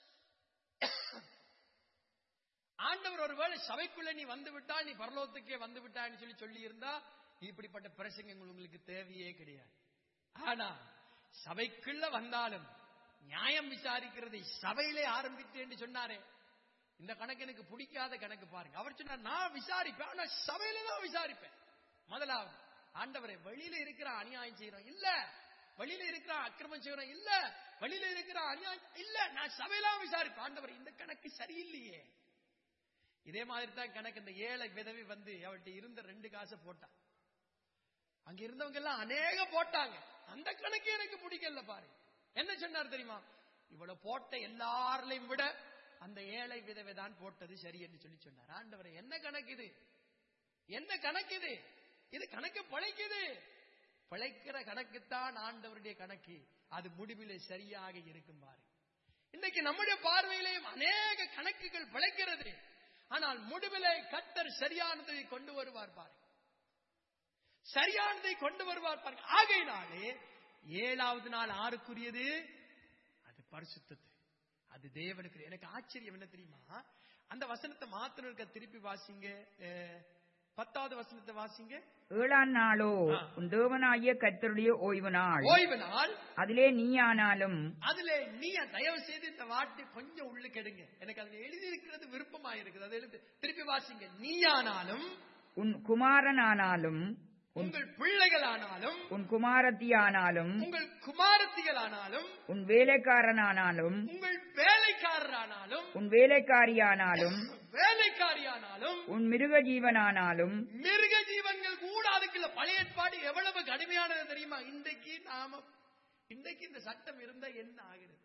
ஆண்டவர் ஒருவேளை சபைக்குள்ள நீ வந்து விட்டா நீ பரலோகத்துக்கே வந்து விட்டான்னு சொல்லி சொல்லி இருந்தா இப்படிப்பட்ட பிரசங்கங்கள் உங்களுக்கு தேவையே கிடையாது ஆனா சபைக்குள்ள வந்தாலும் நியாயம் விசாரிக்கிறதை சபையிலே ஆரம்பித்தேன்னு சொன்னாரே இந்த கணக்கு எனக்கு பிடிக்காத கணக்கு பாருங்க அவர் சொன்னார் நான் விசாரிப்பேன் ஆனா சபையில தான் விசாரிப்பேன் முதலாவது ஆண்டவரை வெளியில இருக்கிற அநியாயம் செய்யறோம் இல்ல வெளியில இருக்கிற அக்கிரமம் செய்யறோம் இல்ல வெளியில இருக்கிற அநியாயம் இல்ல நான் சபையெல்லாம் விசாரிப்பேன் ஆண்டவர் இந்த கணக்கு சரியில்லையே இதே மாதிரி தான் கணக்கு இந்த ஏழை விதவை வந்து அவர்கிட்ட இருந்த ரெண்டு காசை போட்டான் அங்க இருந்தவங்க எல்லாம் அநேக போட்டாங்க அந்த கணக்கு எனக்கு பிடிக்கல பாரு என்ன சொன்னார் தெரியுமா இவ்வளவு போட்ட எல்லாரையும் விட அந்த ஏழை விதவை தான் போட்டது சரி என்று சொல்லி சொன்னார் ஆண்டவரை என்ன கணக்கு இது என்ன கணக்கு இது இது கணக்கு பழைக்குது பிழைக்கிற கணக்குத்தான் ஆண்டவருடைய கணக்கு அது முடிவிலே சரியாக இருக்கும் பாரு இன்னைக்கு நம்முடைய பார்வையிலேயும் அநேக கணக்குகள் பிழைக்கிறது ஆனால் முடிவிலே கத்தர் சரியானதை கொண்டு வருவார் பாரு சரியானதை கொண்டு வருவார் பாருங்க ஆகையினாலே ஏழாவது நாள் ஆறுக்குரியது அது பரிசுத்தது அது தேவனுக்கு எனக்கு ஆச்சரியம் என்ன தெரியுமா அந்த வசனத்தை மாத்திரம் இருக்க திருப்பி வாசிங்க அஹ், பத்தாவது வசனத்தை வாசிங்க ஏழாம் நாளோ ஆ. உன் தேவனாகிய கர்த்தருடைய ஓய்வு நாள் ஓய்வு நாள் அதிலே நீயானாலும் அதுல நீ தயவு செய்து இந்த வார்த்தை கொஞ்சம் உள்ளுக்கு எடுங்க எனக்கு அதுல எழுதி இருக்கிறது விருப்பமா இருக்குது அதை எழுதி திருப்பி வாசிங்க நீயானாலும் உன் குமாரனானாலும் உங்கள் பிள்ளைகளானாலும் உன் குமாரத்தியானாலும் உங்கள் குமாரத்திகளானாலும் உன் வேலைக்காரனானாலும் உங்கள் வேலைக்காரரானாலும் உன் வேலைக்காரியானாலும் வேலைக்காரியானாலும் உன் மிருக ஜீவனானாலும் மிருக ஜீவன்கள் கூட அதுக்குள்ள பழைய ஏற்பாடு எவ்வளவு கடுமையானது தெரியுமா இன்றைக்கு நாம இன்றைக்கு இந்த சட்டம் இருந்தா என்ன ஆகிறது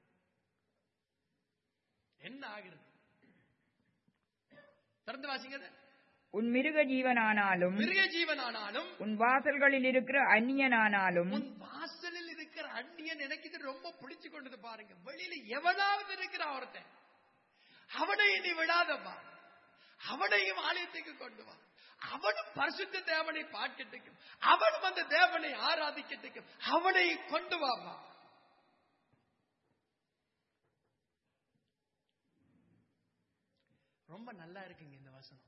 என்ன ஆகிறது திறந்து வாசிங்க அதை. உன் மிருக ஜீவனானாலும் மிருக ஜீவனானாலும் உன் வாசல்களில் இருக்கிற அந்நியனானாலும் உன் வாசலில் இருக்கிற அந்நியன் எனக்கு இது ரொம்ப பிடிச்சு கொண்டது பாருங்க வெளியில எவனாவது இருக்கிற ஒருத்தன் அவனை நீ விடாதப்பா அவனையும் ஆலயத்துக்கு கொண்டு வா அவனும் பரிசுத்த தேவனை பார்க்கட்டுக்கும் அவனும் அந்த தேவனை ஆராதிக்கட்டுக்கும் அவனை கொண்டு வாப்பா ரொம்ப நல்லா இருக்குங்க இந்த வசனம்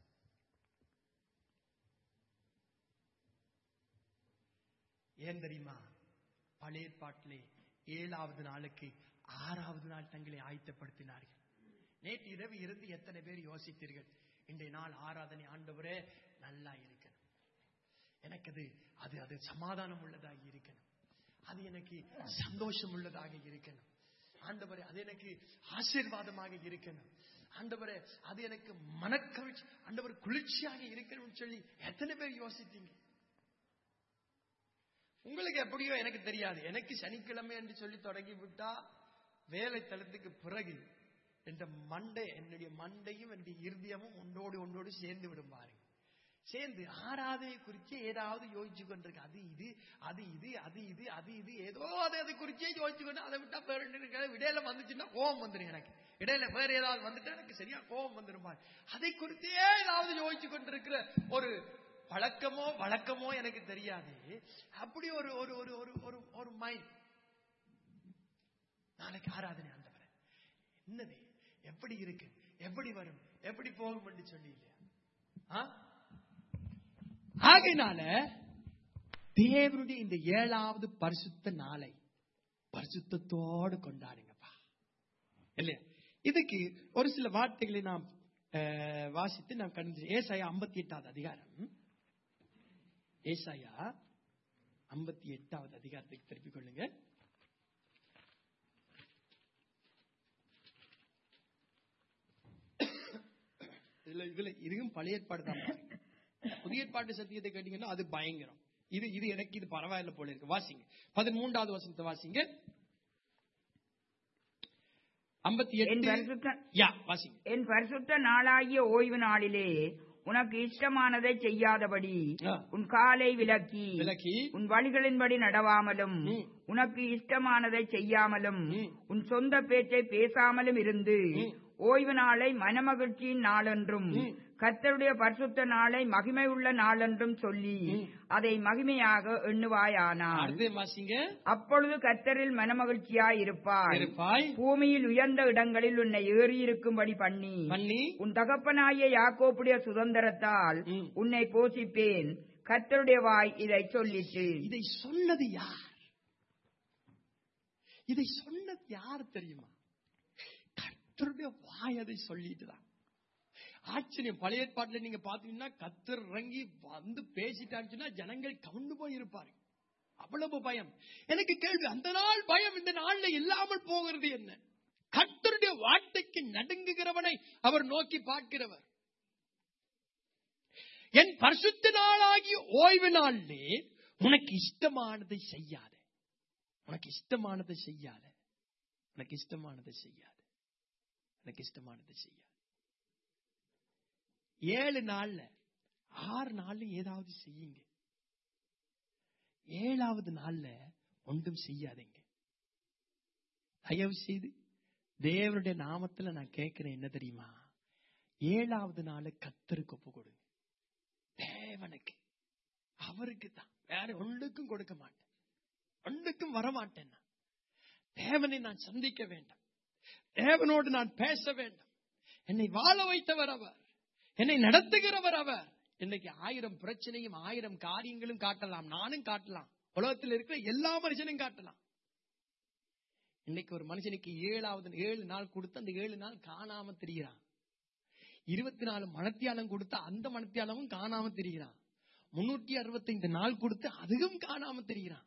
ஏன் தெரியுமா பழைய பாட்டிலே ஏழாவது நாளுக்கு ஆறாவது நாள் தங்களை ஆயத்தப்படுத்தினார்கள் நேற்று இரவு இருந்து எத்தனை பேர் யோசித்தீர்கள் இன்றைய நாள் ஆராதனை ஆண்டவரே நல்லா இருக்கணும் எனக்கு அது அது அது சமாதானம் உள்ளதாக இருக்கணும் அது எனக்கு சந்தோஷம் உள்ளதாக இருக்கணும் ஆண்டவரே அது எனக்கு ஆசீர்வாதமாக இருக்கணும் ஆண்டவரே அது எனக்கு மனக்கவிழ்ச்சி ஆண்டவர் குளிர்ச்சியாக இருக்கணும்னு சொல்லி எத்தனை பேர் யோசித்தீங்க உங்களுக்கு எப்படியோ எனக்கு தெரியாது எனக்கு சனிக்கிழமை என்று சொல்லி தொடங்கி விட்டா வேலை தளத்துக்கு பிறகு என்ற மண்டை என்னுடைய மண்டையும் என்னுடைய இருதயமும் ஒன்றோடு ஒன்றோடு சேர்ந்து விடும் பாருங்க சேர்ந்து ஆராதனை குறித்து ஏதாவது யோசிச்சு கொண்டிருக்கு அது இது அது இது அது இது அது இது ஏதோ அதை அதை குறிச்சே யோசிச்சு கொண்டு அதை விட்டா வேற ஒண்ணு இருக்காது. இடையில வந்துச்சுன்னா கோபம் வந்துடும் எனக்கு இடையில வேற ஏதாவது வந்துட்டா எனக்கு சரியா கோபம் வந்துடும் பாரு. அதை குறித்தே ஏதாவது யோசிச்சு கொண்டிருக்கிற ஒரு பழக்கமோ வழக்கமோ எனக்கு தெரியாது அப்படி ஒரு ஒரு ஒரு ஒரு ஒரு ஒரு மைண்ட் நாளைக்கு ஆராதனை ஆண்டவரே என்னது எப்படி இருக்கு எப்படி வரும் எப்படி போகும் என்று சொல்லி இல்லையா ஆ? ஆகையினால தேவனுடைய இந்த ஏழாவது பரிசுத்த நாளை பரிசுத்தத்தோடு கொண்டாடுங்கப்பா இல்லையா இதுக்கு ஒரு சில வார்த்தைகளை நாம் அஹ், வாசித்து நாம் கண்டு ஏசாயா ஐம்பத்தி எட்டாவது அதிகாரம் ஏசாயா ஐம்பத்தி எட்டாவது அதிகாரத்துக்கு திருப்பிக் கொள்ளுங்க இதுல இதுல இதுவும் பழைய ஏற்பாடு தான் பாருங்க. புதிய ஏற்பாட்டு சத்தியத்தை கேட்டீங்கன்னா அது பயங்கரம் இது இது எனக்கு இது பரவாயில்ல போல இருக்கு வாசிங்க பதிமூன்றாவது வசனத்தை வாசிங்க ஐம்பத்தி என் எட்டு பரிசுத்த யா வாசிங்க என் பரிசுத்த நாளாகிய ஓய்வு நாளிலே உனக்கு இஷ்டமானதை செய்யாதபடி ஆ. உன் காலை விலக்கி விலக்கி உன் வழிகளின்படி நடவாமலும் ம். உனக்கு இஷ்டமானதை செய்யாமலும் ம். உன் சொந்த பேச்சை பேசாமலும் இருந்து ம். ஓய்வு நாளை மனமகிழ்ச்சியின் நாளென்றும் ம். கர்த்தருடைய பரிசுத்த நாளை மகிமை உள்ள நாளென்றும் சொல்லி ம். அதை மகிமையாக எண்ணுவாயானால் அடுத்து வாசிங்க அப்பொழுது கர்த்தரில் மனமகிழ்ச்சியாய் இருப்பாய் இருப்பாய் பூமியில் உயர்ந்த இடங்களில் உன்னை ஏறியிருக்கும்படி பண்ணி பண்ணி உன் தகப்பனாகிய யாக்கோப்புடைய சுதந்திரத்தால் ம். உன்னை போஷிப்பேன் கர்த்தருடைய வாய் இதை சொல்லிட்டு இதை சொன்னது யார் இதை சொன்னது யார் தெரியுமா கர்த்தருடைய வாய் அதை சொல்லிட்டு தான் ஆச்சரியம் பழைய ஏற்பாட்டுல நீங்க பாத்தீங்கன்னா கத்தர் இறங்கி வந்து பேசிட்டான்னு சொன்னா ஜனங்கள் கவுண்டு போய் இருப்பாரு அவ்வளவு பயம் எனக்கு கேள்வி அந்த நாள் பயம் இந்த நாள்ல இல்லாமல் போகிறது என்ன கர்த்தருடைய வார்த்தைக்கு நடுங்குகிறவனை அவர் நோக்கி பார்க்கிறவர் என் பரிசுத்த நாளாகிய ஓய்வு நாளிலே உனக்கு இஷ்டமானதை செய்யாத உனக்கு இஷ்டமானதை செய்யாத உனக்கு இஷ்டமானதை செய்யாத உனக்கு இஷ்டமானதை செய்யாத ஏழு நாள்ல ஆறு நாள்ல ஏதாவது செய்யுங்க ஏழாவது நாள்ல ஒன்றும் செய்யாதீங்க தயவு செய்து தேவனுடைய நாமத்துல நான் கேட்கிறேன் என்ன தெரியுமா ஏழாவது நாள் கத்தருக்கு ஒப்பு கொடுங்க தேவனுக்கு அவருக்கு தான் வேற ஒன்றுக்கும் கொடுக்க மாட்டேன் ஒன்றுக்கும் வர மாட்டேன் நான். தேவனை நான் சந்திக்க வேண்டும் தேவனோடு நான் பேச வேண்டும் என்னை வாழ வைத்தவர் அவர் என்னை நடத்துகிறவர் அவர் இன்னைக்கு ஆயிரம் பிரச்சனையும் ஆயிரம் காரியங்களும் காட்டலாம் நானும் காட்டலாம் உலகத்தில் இருக்கிற எல்லா மனுஷனும் காட்டலாம் இன்னைக்கு ஒரு மனுஷனுக்கு ஏழாவது ஏழு நாள் கொடுத்து அந்த ஏழு நாள் காணாம திரிகிறான் இருபத்தி நாலு மணத்தியாலம் கொடுத்து அந்த மணத்தியாலமும் காணாம திரிகிறான் முன்னூற்றி அறுபத்தைந்து நாள் கொடுத்து அதுவும் காணாம திரிகிறான்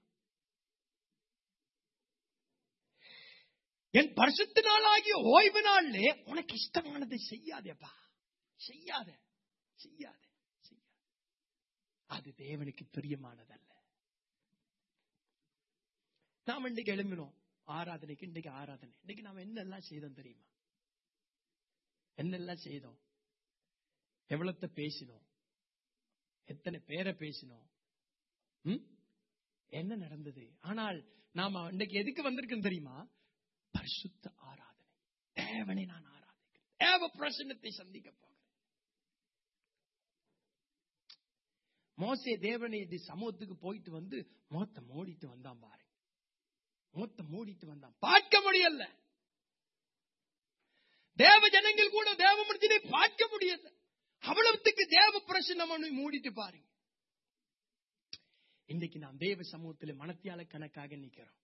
என் பரிசுத்த நாளாகிய ஓய்வு நாள்லே உனக்கு இஷ்டமானதை செய்யாதேப்பா செய்யாத செய்யாத செய்யாத அது தேவனுக்கு பிரியமானதல்ல நாம் இன்னைக்கு எழும்பினோம் ஆராதனைக்கு இன்னைக்கு ஆராதனை இன்னைக்கு நாம என்னெல்லாம் செய்தோம் தெரியுமா என்னெல்லாம் செய்தோம் எவ்வளத்த பேசினோம் எத்தனை பேரை பேசினோம் ம்? என்ன நடந்தது ஆனால் நாம இன்னைக்கு எதுக்கு வந்திருக்கோம் தெரியுமா பரிசுத்த ஆராதனை தேவனை நான் ஆராதிக்கிறேன் தேவ பிரசன்னத்தை சந்திக்க போகிறேன் மோசே தேவனை இது சமூகத்துக்கு போயிட்டு வந்து முகத்தை மூடிட்டு வந்தான் பாருங்க முகத்தை மூடிட்டு வந்தான் பார்க்க முடியல தேவ ஜனங்கள் கூட தேவ மனுஷனை பார்க்க முடியல அவ்வளவுத்துக்கு தேவ பிரசனம் அவனை மூடிட்டு பாருங்க இன்னைக்கு நாம் தேவ சமூகத்தில் மனத்தியால கணக்காக நிக்கிறோம்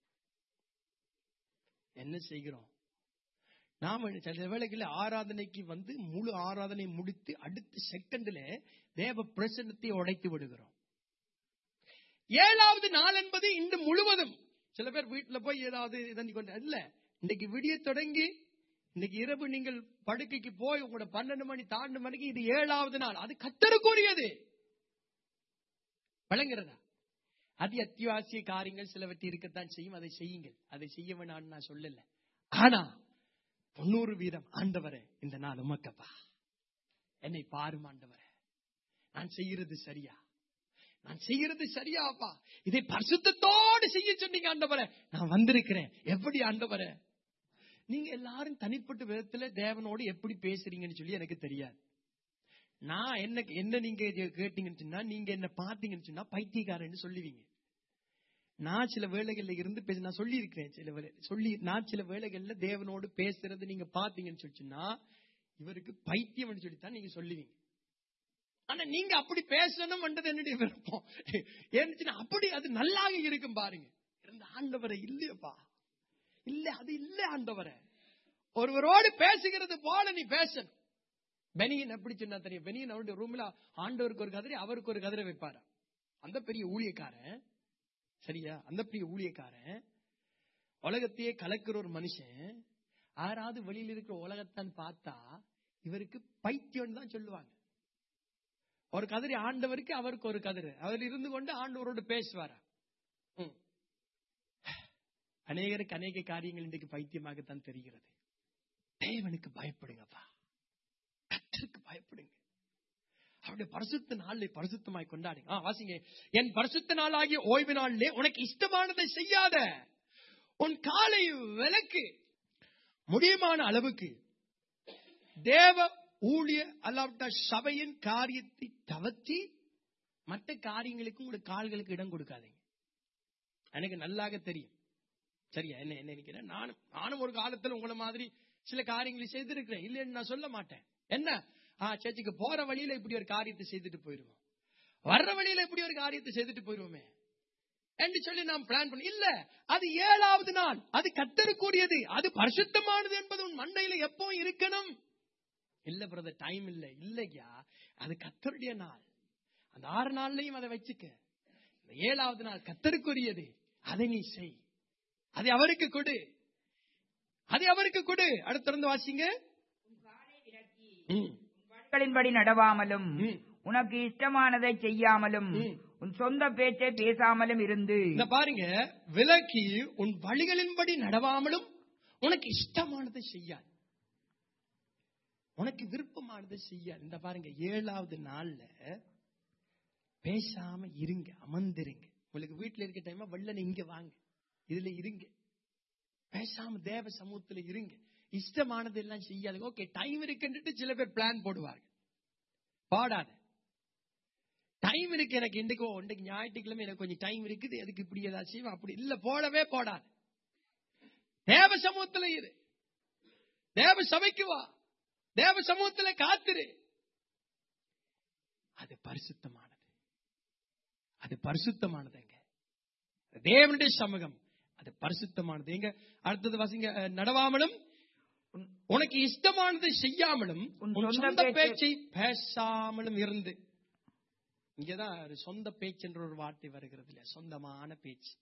என்ன செய்கிறோம் நாம சில வேளைகளில் ஆராதனைக்கு வந்து முழு ஆராதனை முடித்து அடுத்த செகண்ட்ல தேவ பிரசன்னத்தை உடைத்து விடுகிறோம் ஏழாவது நாள் என்பது இன்று முழுவதும் சில பேர் வீட்டுல போய் ஏதாவது இதண்ணி கொண்டு இல்ல இன்னைக்கு விடிய தொடங்கி இன்னைக்கு இரவு நீங்கள் படுக்கைக்கு போய் உங்களோட பன்னெண்டு மணி தாண்டு மணிக்கு இது ஏழாவது நாள் அது கத்தருக்குரியது வழங்குறதா அதி அத்தியாவசிய காரியங்கள் சிலவற்றை இருக்கத்தான் செய்யும் அதை செய்யுங்கள் அதை செய்ய வேணாம்னு நான் சொல்லல ஆனா தொண்ணூறு வீதம் ஆண்டவரே இந்த நாள் உமக்கப்பா என்னை பாரும் ஆண்டவரே நான் செய்யறது சரியா நான் செய்யறது சரியாப்பா இதை பரிசுத்தத்தோடு செய்ய சொன்னீங்க ஆண்டவரே நான் வந்திருக்கிறேன் எப்படி ஆண்டவரே நீங்க எல்லாரும் தனிப்பட்ட விதத்துல தேவனோடு எப்படி பேசுறீங்கன்னு சொல்லி எனக்கு தெரியாது நான் என்ன என்ன நீங்க கேட்டீங்கன்னு சொன்னா நீங்க என்ன பாத்தீங்கன்னு சொன்னா பைத்தியக்காரன்னு சொல்லுவீங்க நான் சில வேலைகள்ல இருந்து பேச நான் சொல்லி இருக்கிறேன் சில வேலை சொல்லி நான் சில வேலைகள்ல தேவனோடு பேசுறது நீங்க பாத்தீங்கன்னு சொல்லிச்சுன்னா இவருக்கு பைத்தியம் சொல்லித்தான் நீங்க சொல்லுவீங்க ஆனா நீங்க அப்படி பேசணும்ன்றது என்னுடைய விருப்பம் ஏன்னு அப்படி அது நல்லாக இருக்கும் பாருங்க இருந்த ஆண்டவரை இல்லையப்பா இல்ல அது இல்ல ஆண்டவரை ஒருவரோடு பேசுகிறது போல நீ பேசணும் பெனியன் எப்படி சொன்னா தெரியும் பெனியன் அவருடைய ரூம்ல ஆண்டவருக்கு ஒரு கதிரை அவருக்கு ஒரு கதிரை வைப்பாரு அந்த பெரிய ஊழியக்காரன் சரியா அந்த பெரிய ஊழியக்காரன் உலகத்தையே கலக்கிற ஒரு மனுஷன் யாராவது வெளியில இருக்கிற உலகத்தான் பார்த்தா இவருக்கு பைத்தியம் தான் சொல்லுவாங்க ஒரு கதிரை ஆண்டவருக்கு அவருக்கு ஒரு கதிரை அவர் இருந்து கொண்டு ஆண்டவரோடு பேசுவாரா அநேகருக்கு அநேக காரியங்கள் இன்றைக்கு பைத்தியமாகத்தான் தெரிகிறது தேவனுக்கு பயப்படுங்கப்பா கத்தருக்கு பயப்படுங்க அவருடைய பரிசுத்த நாளை பரிசுத்தமாய் கொண்டாடுங்க வாசிங்க என் பரிசுத்த நாள் ஆகிய ஓய்வு நாளிலே உனக்கு இஷ்டமானதை செய்யாத உன் காலை விளக்கு முடியுமான அளவுக்கு தேவ ஊழிய அல்லாவிட்ட சபையின் காரியத்தை தவற்றி மற்ற காரியங்களுக்கும் உங்களுடைய கால்களுக்கு இடம் கொடுக்காதீங்க எனக்கு நல்லாக தெரியும் சரியா என்ன என்ன நினைக்கிறேன் நானும் நானும் ஒரு காலத்துல உங்களை மாதிரி சில காரியங்களை செய்திருக்கிறேன் இல்லைன்னு நான் சொல்ல மாட்டேன் என்ன ஆ சர்ச்சுக்கு போற வழியில இப்படி ஒரு காரியத்தை செய்துட்டு போயிருவோம் வர்ற வழியில இப்படி ஒரு காரியத்தை செய்துட்டு போயிருவோமே என்று சொல்லி நாம் பிளான் பண்ண இல்ல அது ஏழாவது நாள் அது கத்தருக்குரியது அது பரிசுத்தமானது என்பது உன் மண்டையில எப்போ இருக்கணும் இல்ல பிரதர் டைம் இல்ல இல்லையா அது கத்தருடைய நாள் அந்த ஆறு நாள்லயும் அதை வச்சுக்க இந்த ஏழாவது நாள் கத்தருக்குரியது அதை நீ செய் அதை அவருக்கு கொடு அதை அவருக்கு கொடு அடுத்திருந்து வாசிங்க ம், வழிகளின்படி நடவாமலும் ம். உனக்கு இஷ்டமானதை செய்யாமலும் ம். உன் சொந்த பேச்சை பேசாமலும் இருந்து இந்த பாருங்க விலக்கி உன் வழிகளின்படி நடவாமலும் உனக்கு இஷ்டமானதை செய்யாது உனக்கு விருப்பமானதை செய்யாது இந்த பாருங்க ஏழாவது நாள்ல பேசாம இருங்க அமர்ந்திருங்க உங்களுக்கு வீட்டுல இருக்க டைமா வெள்ளன இங்க வாங்க இதுல இருங்க பேசாம தேவ சமூகத்துல இருங்க இஷ்டமானது எல்லாம் செய்யாது ஓகே டைம் இருக்குன்ட்டு சில பேர் பிளான் போடுவாங்க பாடாத டைம் இருக்கு எனக்கு இன்றைக்கு ஓ, இன்றைக்கு ஞாயிற்றுக்கிழமை எனக்கு கொஞ்சம் டைம் இருக்குது எதுக்கு இப்படி ஏதாவது செய்வேன் அப்படி இல்ல போடவே போடாது தேவ சமூகத்துல இரு தேவ சபைக்கு வா தேவ சமூகத்துல காத்திரு அது பரிசுத்தமானது அது பரிசுத்தமானதுங்க தேவனுடைய சமூகம் அது பரிசுத்தமானது எங்க அடுத்தது வாசிங்க அஹ், நடவாமலும் உன்- உனக்கு இஷ்டமானதை செய்யாமலும் உன் உன் சொந்த சொந்த பேச்சை- பேச்சை பேசாமலும் இருந்து இங்கதான் ஒரு சொந்த பேச்சு என்ற ஒரு வார்த்தை வருகிறது இல்லையா சொந்தமான பேச்சு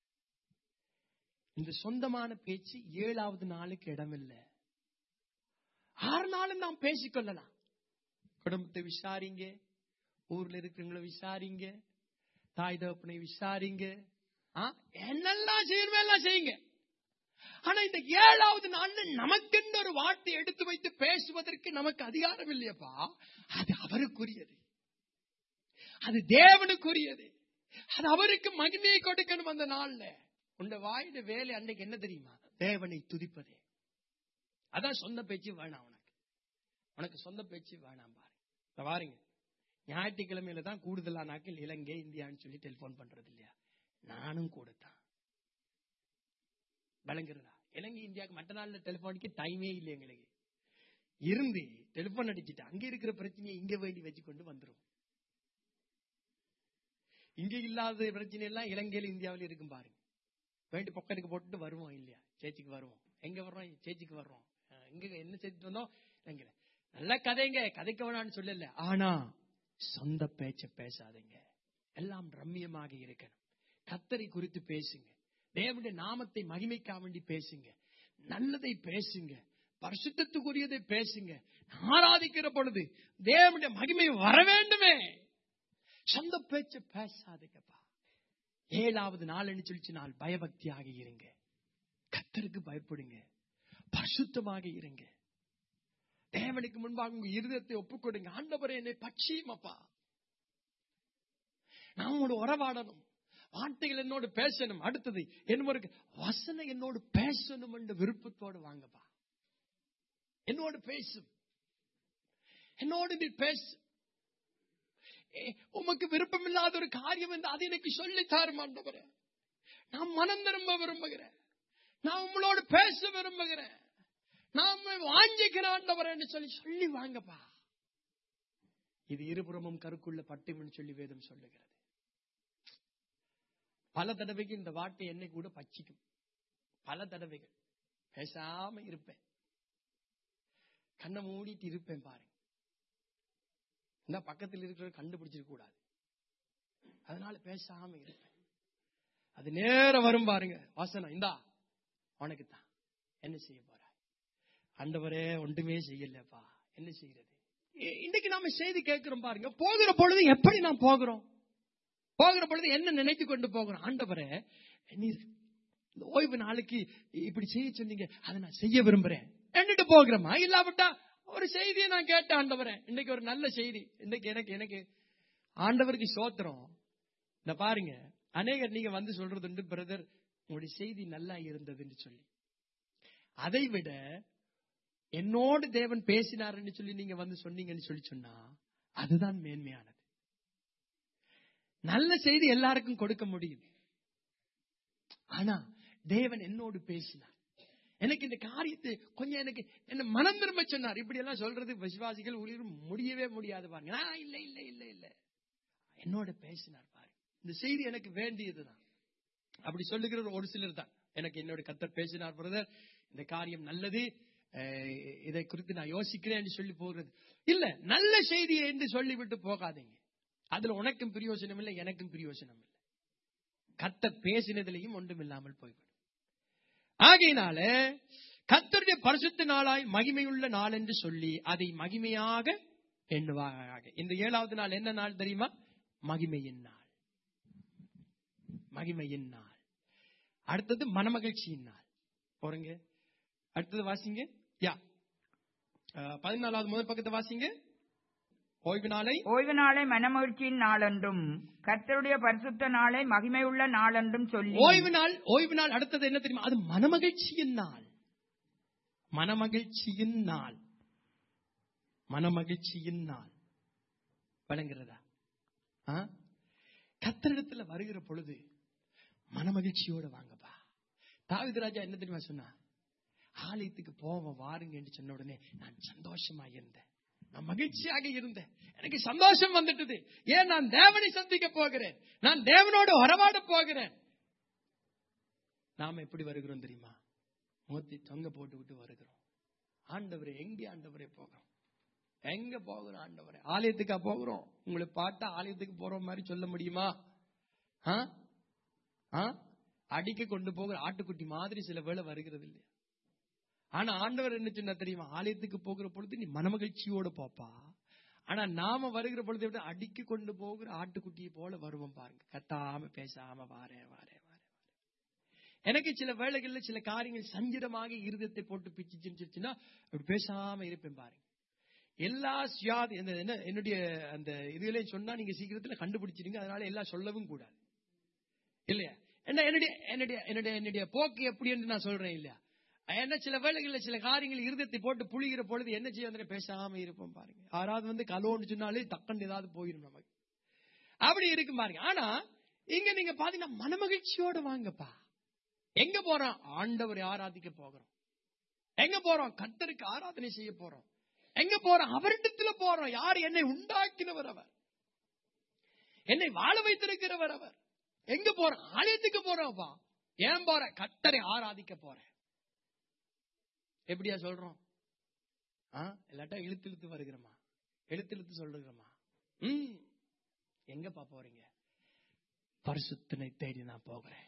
இந்த சொந்தமான பேச்சு ஏழாவது நாளுக்கு இடமில்லை ஆறு நாளும் நாம் பேசிக்கொள்ளலாம் குடும்பத்தை விசாரிங்க ஊர்ல இருக்கிறவங்களை விசாரிங்க தாய் தகப்பனை விசாரிங்க ஆ, என்னெல்லாம் செய்யணுமோ எல்லாம் செய்யுங்க ஆனா இந்த ஏழாவது நாள்ல நமக்கென்று ஒரு வார்த்தை எடுத்து வைத்து பேசுவதற்கு நமக்கு அதிகாரம் இல்லையப்பா அது அவருக்குரியது அது தேவனுக்குரியது அது அவருக்கு மகிமையை கொடுக்கணும் அந்த நாள்ல உண்ட வாயிட வேலை அன்னைக்கு என்ன தெரியுமா தேவனை துதிப்பதே அதான் சொந்த பேச்சு வேணாம் உனக்கு உனக்கு சொந்த பேச்சு வேணாம் பாரு இத பாருங்க ஞாயிற்றுக்கிழமையில தான் கூடுதலா நாட்கள் இலங்கை இந்தியான்னு சொல்லி டெலிபோன் பண்றது இல்லையா நானும் கூடத்தான் விளங்குறதா இலங்கை இந்தியாவுக்கு மற்ற நாள்ல டெலிபோனுக்கு டைமே இல்லை எங்களுக்கு இருந்து டெலிபோன் அடிச்சுட்டு அங்க இருக்கிற பிரச்சனையை இங்க வேண்டி வச்சு கொண்டு வந்துரும் இங்க இல்லாத பிரச்சனை எல்லாம் இலங்கையில இந்தியாவில இருக்கும் பாருங்க வேண்டி பொக்கனுக்கு போட்டுட்டு வருவோம் இல்லையா சேச்சிக்கு வருவோம் எங்க வர்றோம் சேச்சிக்கு வர்றோம் அஹ் எங்க என்ன செஞ்சுட்டு வந்தோம் இலங்கையில நல்ல கதைங்க கதைக்க வேணாம்னு சொல்லல ஆனா சொந்த பேச்ச பேசாதீங்க எல்லாம் ரம்மியமாக இருக்கணும் கத்தரை குறித்து பேசுங்க தேவனுடைய நாமத்தை மகிமைக்காக வேண்டி பேசுங்க நல்லதை பேசுங்க பரிசுத்தத்துக்குரியதை பேசுங்க ஆராதிக்கிற பொழுது தேவனுடைய மகிமை வர வேண்டுமே சொந்த பேச்ச பேசாதீங்கப்பா ஏழாவது நாள்னு சொல்லிச்சு நாள் பயபக்தியாக இருங்க கத்தருக்கு பயப்படுங்க பரிசுத்தமாக இருங்க தேவனுக்கு முன்பாக உங்க இருதயத்தை ஒப்புக்கொடுங்க ஆண்டவரே என்னை பட்சியுமப்பா நான் உங்களோட உறவாடணும் வார்த்தைகள் என்னோடு பேசணும் அடுத்தது என்னோட வசனம் என்னோடு பேசணும் என்ற விருப்பத்தோடு வாங்கப்பா என்னோடு பேசும் என்னோடு நீ பேசு ஏ, உமக்கு விருப்பம் இல்லாத ஒரு காரியம் என்று அது எனக்கு சொல்லி தாரும் ஆண்டவரே நான் மனம் திரும்ப விரும்புகிறேன் நான் உங்களோடு பேச விரும்புகிறேன் நான் உம்மை வாஞ்சிக்கிறேன் ஆண்டவரேன்னு சொல்லி சொல்லி வாங்கப்பா இது இருபுறமும் கருக்குள்ள பட்டும்னு சொல்லி வேதம் சொல்லுகிறது பல தடவைக்கு இந்த வார்த்தை என்னை கூட பச்சிக்கும் பல தடவைகள் பேசாம இருப்பேன் கண்ணை மூடிட்டு இருப்பேன் பாருங்க இந்த பக்கத்தில் இருக்கிற கண்டுபிடிச்சிருக்க கூடாது அதனால பேசாம இருப்பேன் அது நேரம் வரும் பாருங்க வாசனம் இந்தா உனக்கு தான் என்ன செய்ய போற ஆண்டவரே ஒன்றுமே செய்யலப்பா என்ன செய்யறது இ- இன்னைக்கு நாம செய்தி கேட்கிறோம் பாருங்க போகிற பொழுது எப்படி நாம் போகிறோம் போகிற பொழுது என்ன நினைத்து கொண்டு போகிறோம் ஆண்டவரே நீர் இந்த ஓய்வு நாளைக்கு இப்படி செய்ய சொன்னீங்க அதை நான் செய்ய விரும்புறேன் என்னட்டு போகிறோமா இல்லாவிட்டா ஒரு செய்தியை நான் கேட்டேன் ஆண்டவரே இன்னைக்கு ஒரு நல்ல செய்தி இன்னைக்கு எனக்கு எனக்கு ஆண்டவருக்கு சோத்திரம் இந்த பாருங்க அநேகர் நீங்க வந்து சொல்றது உண்டு பிரதர் உங்களுடைய செய்தி நல்லா இருந்ததுன்னு சொல்லி அதை விட என்னோடு தேவன் பேசினாருன்னு சொல்லி நீங்க வந்து சொன்னீங்கன்னு சொல்லி சொன்னா அதுதான் மேன்மையானது நல்ல செய்தி எல்லாருக்கும் கொடுக்க முடியும் ஆனா தேவன் என்னோடு பேசினார் எனக்கு இந்த காரியத்தை கொஞ்சம் எனக்கு என்ன மனம் திரும்ப சொன்னார் இப்படி எல்லாம் சொல்றது விசுவாசிகள் உயிர் முடியவே முடியாது பாருங்க ஆ, இல்ல இல்ல இல்ல இல்ல என்னோட பேசினார் பாருங்க இந்த செய்தி எனக்கு வேண்டியதுதான் அப்படி சொல்லுகிற ஒரு சிலர் தான் எனக்கு என்னோட கத்தர் பேசினார் பிரதர் இந்த காரியம் நல்லது அஹ், இதை குறித்து நான் யோசிக்கிறேன் சொல்லி போகிறது இல்ல நல்ல செய்தியை என்று சொல்லிவிட்டு போகாதீங்க அதுல உனக்கும் பிரயோஜனம் இல்லை எனக்கும் பிரயோஜனம் இல்லை கத்தர் பேசினதிலையும் ஒன்றும் இல்லாமல் போய்விடும் ஆகையினால கத்தருடைய பரிசுத்த நாளாய் மகிமையுள்ள நாள் என்று சொல்லி அதை மகிமையாக எண்ணுவாக இந்த ஏழாவது நாள் என்ன நாள் தெரியுமா மகிமையின் நாள் மகிமையின் நாள் அடுத்தது மனமகிழ்ச்சியின் நாள் போறங்க அடுத்தது வாசிங்க யா அஹ், பதினாலாவது முதல் பக்கத்தை வாசிங்க ஓய்வு நாளை ஓய்வு நாளை மனமகிழ்ச்சியின் நாளென்றும் கர்த்தருடைய பரிசுத்த நாளை மகிமையுள்ள நாளென்றும் சொல்லி ஓய்வு நாள் ஓய்வு நாள் அடுத்தது என்ன தெரியுமா அது மனமகிழ்ச்சியின் நாள் மனமகிழ்ச்சியின் நாள் மனமகிழ்ச்சியின் நாள் வழங்குறதா ஆ? கத்தரிடத்துல வருகிற பொழுது மனமகிழ்ச்சியோட வாங்கப்பா தாவீது ராஜா என்ன தெரியுமா சொன்னா ஆலயத்துக்கு போவோம் வாருங்க என்று சொன்ன உடனே நான் சந்தோஷமா இருந்தேன் நான் மகிழ்ச்சியாக இருந்தேன் எனக்கு சந்தோஷம் வந்துட்டது ஏன் நான் தேவனை சந்திக்க போகிறேன் நான் தேவனோடு உறவாட போகிறேன் நாம எப்படி வருகிறோம் தெரியுமா முகத்தை தொங்க போட்டு விட்டு வருகிறோம் ஆண்டவரே எங்கே ஆண்டவரே போகிறோம் எங்க போகிறோம் ஆண்டவரே ஆலயத்துக்கா போகிறோம் உங்களை பார்த்தா ஆலயத்துக்கு போற மாதிரி சொல்ல முடியுமா ஆ? ஆ? அடிக்க கொண்டு போகிற ஆட்டுக்குட்டி மாதிரி சில வேளை வருகிறது இல்லையா ஆனா ஆண்டவர் என்ன சொன்னா தெரியுமா ஆலயத்துக்கு போகிற பொழுது நீ மனமகிழ்ச்சியோட போப்பா ஆனா நாம வருகிற பொழுது விட அடிக்க கொண்டு போகிற ஆட்டுக்குட்டியை போல வருவோம் பாருங்க கத்தாம பேசாம வாரேன் வாரேன் வாரேன் எனக்கு சில வேளைகள்ல சில காரியங்கள் சஞ்சிதமாக இருதயத்தை போட்டு பிச்சுச்சுன்னா அப்படி பேசாம இருப்பேன் பாருங்க எல்லா சுயாதி இந்த என்ன என்னுடைய அந்த இதுகளையும் சொன்னா நீங்க சீக்கிரத்துல கண்டுபிடிச்சிடுங்க அதனால எல்லாம் சொல்லவும் கூடாது இல்லையா என்ன என்னுடைய என்னுடைய என்னுடைய என்னுடைய போக்கு எப்படி என்று நான் சொல்றேன் இல்லையா என்ன சில வேளைகள்ல சில காரியங்கள் இருதயத்தை போட்டு புளிகிற பொழுது என்ன செய்ய வந்து பேசாம இருப்போம் பாருங்க யாராவது வந்து கலோன்னு சொன்னாலே டக்குன்னு ஏதாவது போயிடும் நமக்கு அப்படி இருக்கும் பாருங்க ஆனா இங்க நீங்க பாத்தீங்கன்னா மனமகிழ்ச்சியோட வாங்கப்பா எங்க போறோம் ஆண்டவரை ஆராதிக்க போகிறோம் எங்க போறோம் கர்த்தருக்கு ஆராதனை செய்ய போறோம் எங்க போறோம் அவரிடத்துல போறோம் யார் என்னை உண்டாக்கினவர் அவர் என்னை வாழ வைத்திருக்கிறவர் அவர் எங்க போறோம் ஆலயத்துக்கு போறோம்ப்பா ஏன் போற கத்தரை ஆராதிக்க போறேன் எப்படியா சொல்றோம் ஆ இல்லாட்டா இழுத்து இழுத்து வருகிறோமா இழுத்து இழுத்து சொல்லுகிறோமா ம் எங்கப்பா போறீங்க பரிசுத்தனை தேடி நான் போகிறேன்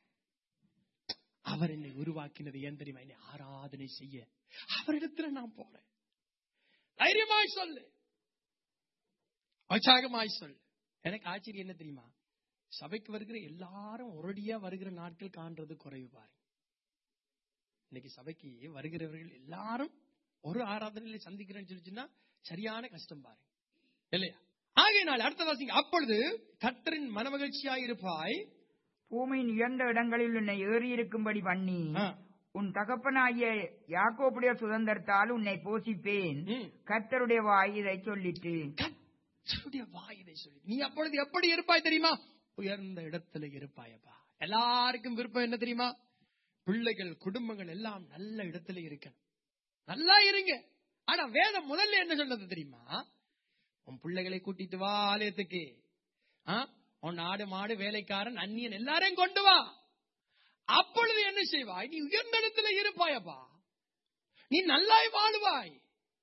அவர் என்னை உருவாக்கினது ஏன் தெரியுமா என்னை ஆராதனை செய்ய அவரிடத்துல நான் போறேன் தைரியமாய் சொல்லு உற்சாகமாய் சொல்லு எனக்கு ஆச்சரியம் என்ன தெரியுமா சபைக்கு வருகிற எல்லாரும் ஒரடியா வருகிற நாட்கள் காண்றது குறைவு பாருங்க இன்னைக்கு சபைக்கு வருகிறவர்கள் எல்லாரும் ஒரு ஆராதனையில சந்திக்கிறேன்னு சொல்லிச்சுன்னா சரியான கஷ்டம் பாருங்க இல்லையா ஆகையினால் அடுத்த வாசிங்க அப்பொழுது கர்த்தரின் மனமகிழ்ச்சியா இருப்பாய் பூமியின் உயர்ந்த இடங்களில் உன்னை ஏறி இருக்கும்படி பண்ணி ஆ, உன் தகப்பனாகிய யாக்கோப்புடைய சுதந்திரத்தால் உன்னை போஷிப்பேன் ம். கர்த்தருடைய வாய் இதை சொல்லிட்டு கர்த்தருடைய வாய் இதை சொல்லி நீ அப்பொழுது எப்படி இருப்பாய் தெரியுமா உயர்ந்த இடத்துல இருப்பாயப்பா எல்லாருக்கும் விருப்பம் என்ன தெரியுமா பிள்ளைகள் குடும்பங்கள் எல்லாம் நல்ல இடத்துல இருக்கணும் நல்லா இருங்க ஆனா வேதம் முதல்ல என்ன சொன்னது தெரியுமா உன் பிள்ளைகளை கூட்டிட்டு வா ஆலயத்துக்கு ஆ? உன் ஆடு மாடு வேலைக்காரன் அந்நியன் எல்லாரையும் கொண்டு வா அப்பொழுது என்ன செய்வாய் நீ உயர்ந்த இடத்துல இருப்பாயப்பா நீ நல்லாய் வாழுவாய்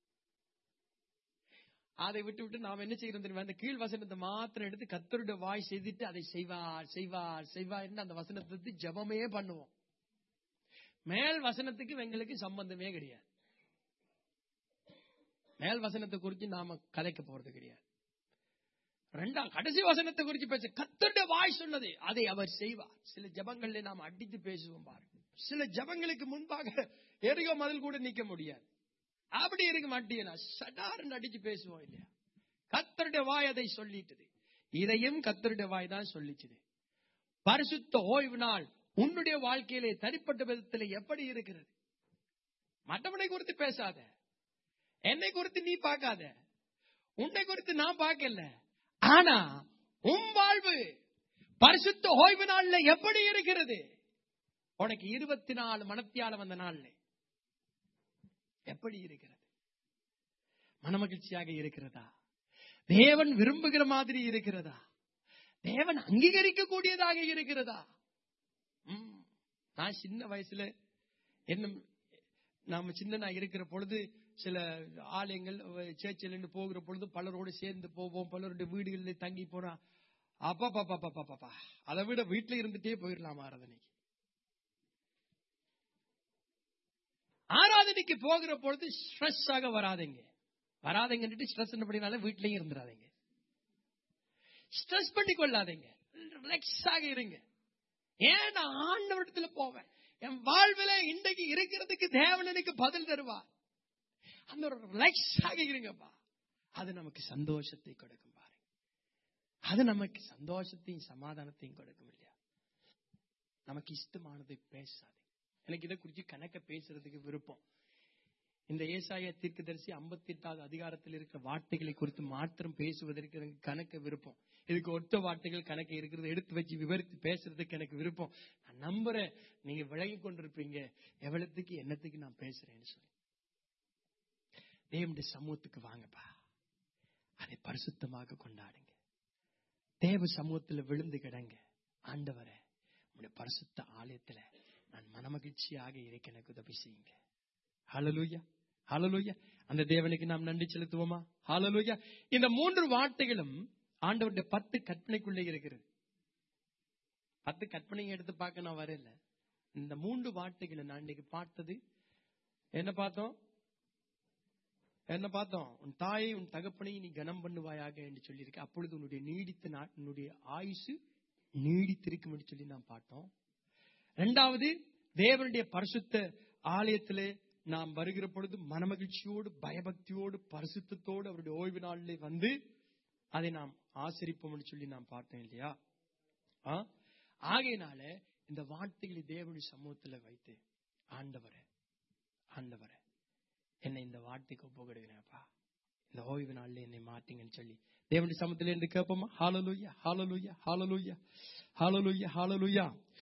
அதை விட்டு விட்டு நாம் என்ன செய்கிறோம் தெரியுமா அந்த கீழ் வசனத்தை மாத்திரம் எடுத்து கத்தருடைய வாய் செய்துட்டு அதை செய்வார் செய்வார் செய்வார் அந்த வசனத்தை எடுத்து ஜெபமே பண்ணுவோம் மேல் வசனத்துக்கு எங்களுக்கு சம்பந்தமே கிடையாது மேல் வசனத்தை குறித்து நாம கதைக்க போறது கிடையாது ரெண்டாம் கடைசி வசனத்தை குறித்து பேச கத்தருடைய வாய் சொன்னது அதை அவர் செய்வார் சில ஜபங்கள்ல நாம் அடித்து பேசுவோம் பாருங்க சில ஜபங்களுக்கு முன்பாக எரிகோ மதில் கூட நிக்க முடியாது அப்படி இருக்க மாட்டேனா சடார்னு அடிச்சு பேசுவோம் இல்லையா கத்தருடைய வாய் அதை சொல்லிட்டது இதையும் கத்தருடைய வாய் தான் சொல்லிச்சுது பரிசுத்த ஓய்வு நாள் உன்னுடைய வாழ்க்கையிலே தனிப்பட்ட விதத்தில் எப்படி இருக்கிறது மற்றவனை குறித்து பேசாத என்னை குறித்து நீ பார்க்காத உன்னை குறித்து நான் பார்க்கல ஆனா உன் வாழ்வு பரிசுத்த ஓய்வு நாள்ல எப்படி இருக்கிறது உனக்கு இருபத்தி நாலு மனத்தியால வந்த நாள்ல எப்படி இருக்கிறது மனமகிழ்ச்சியாக இருக்கிறதா தேவன் விரும்புகிற மாதிரி இருக்கிறதா தேவன் அங்கீகரிக்க கூடியதாக இருக்கிறதா ம். நான் சின்ன வயசுல என்ன நாம சின்னனா இருக்கிற பொழுது சில ஆலயங்கள் சேர்ச்சில் போகிற பொழுது பலரோடு சேர்ந்து போவோம் பலருடைய வீடுகளில் தங்கி போனா அப்பா பாப்பா பாப்பா பாப்பா அதை விட வீட்டுல இருந்துட்டே போயிடலாம் ஆராதனைக்கு ஆராதனைக்கு போகிற பொழுது ஸ்ட்ரெஸ் ஆக வராதீங்க வராதீங்கன்னுட்டு ஸ்ட்ரெஸ் அப்படினால வீட்லயும் இருந்துடாதீங்க ஸ்ட்ரெஸ் பண்ணி கொள்ளாதீங்க ரிலாக்ஸ் ஆக இருங்க ஏன் நான் ஆண்டவரத்துல போவேன் என் வாழ்வில இன்றைக்கு இருக்கிறதுக்கு தேவன் எனக்கு பதில் தருவார் அந்த ஒரு ரிலாக்ஸ் ஆக இருங்கப்பா அது நமக்கு சந்தோஷத்தை கொடுக்கும் பாருங்க அது நமக்கு சந்தோஷத்தையும் சமாதானத்தையும் கொடுக்கும் இல்லையா நமக்கு இஷ்டமானதை பேசாது எனக்கு இதை குறித்து கணக்க பேசுறதுக்கு விருப்பம் இந்த ஏசாய தீர்க்கதரிசி ஐம்பத்தி எட்டாவது அதிகாரத்தில் இருக்கிற வார்த்தைகளை குறித்து மாத்திரம் பேசுவதற்கு எனக்கு கணக்க விருப்பம் இதுக்கு ஒத்த வார்த்தைகள் கணக்கு இருக்கிறது எடுத்து வச்சு விவரித்து பேசுறதுக்கு எனக்கு விருப்பம் நான் நம்புறேன் நீங்க விலகி கொண்டிருப்பீங்க எவ்வளவுக்கு என்னத்துக்கு நான் பேசுறேன்னு சொல்லி தேவனுடைய சமூகத்துக்கு வாங்கப்பா அதை பரிசுத்தமாக கொண்டாடுங்க தேவ சமூகத்துல விழுந்து கிடங்க ஆண்டவரே உங்களுடைய பரிசுத்த ஆலயத்துல நான் மனமகிழ்ச்சியாக இருக்க எனக்கு உதவி செய்யுங்க ஹalleluya ஹalleluya அந்த தேவனுக்கு நாம் நன்றி செலுத்துவோமா ஹalleluya இந்த மூன்று வார்த்தைகளும் ஆண்டவருடைய பத்து கற்பனைக்குள்ளே இருக்கிறது பத்து கற்பனையை எடுத்து பார்க்க நான் வரல இந்த மூன்று வார்த்தைகளை நான் இன்னைக்கு பார்த்தது என்ன பார்த்தோம் என்ன பார்த்தோம் உன் தாயை உன் தகப்பனை நீ கனம் பண்ணுவாயாக என்று சொல்லியிருக்க அப்பொழுது உன்னுடைய நீடித்த நா- உன்னுடைய ஆயுசு நீடித்திருக்கும் என்று சொல்லி நாம் பார்த்தோம் இரண்டாவது தேவனுடைய பரிசுத்த ஆலயத்திலே நாம் வருகிற பொழுது மனமகிழ்ச்சியோடு பயபக்தியோடு பரிசுத்தத்தோடு அவருடைய ஓய்வு நாளிலே வந்து அதை நாம் ஆசரிப்போம் என்று சொல்லி நாம் பார்த்தோம் இல்லையா ஆ? ஆகையினால இந்த வார்த்தைகளை தேவனுடைய சமூகத்துல வைத்து ஆண்டவரே ஆண்டவரே என்னை இந்த வார்த்தைக்கு ஒப்புக்கொடுக்கிறேன்ப்பா இந்த ஓய்வு நாள்ல என்னை மாத்தீங்கன்னு சொல்லி தேவனுடைய சமத்துல இருந்து கேட்போமா ஹாலலூயா ஹாலலூயா ஹாலலூயா ஹாலலூயா ஹாலலூயா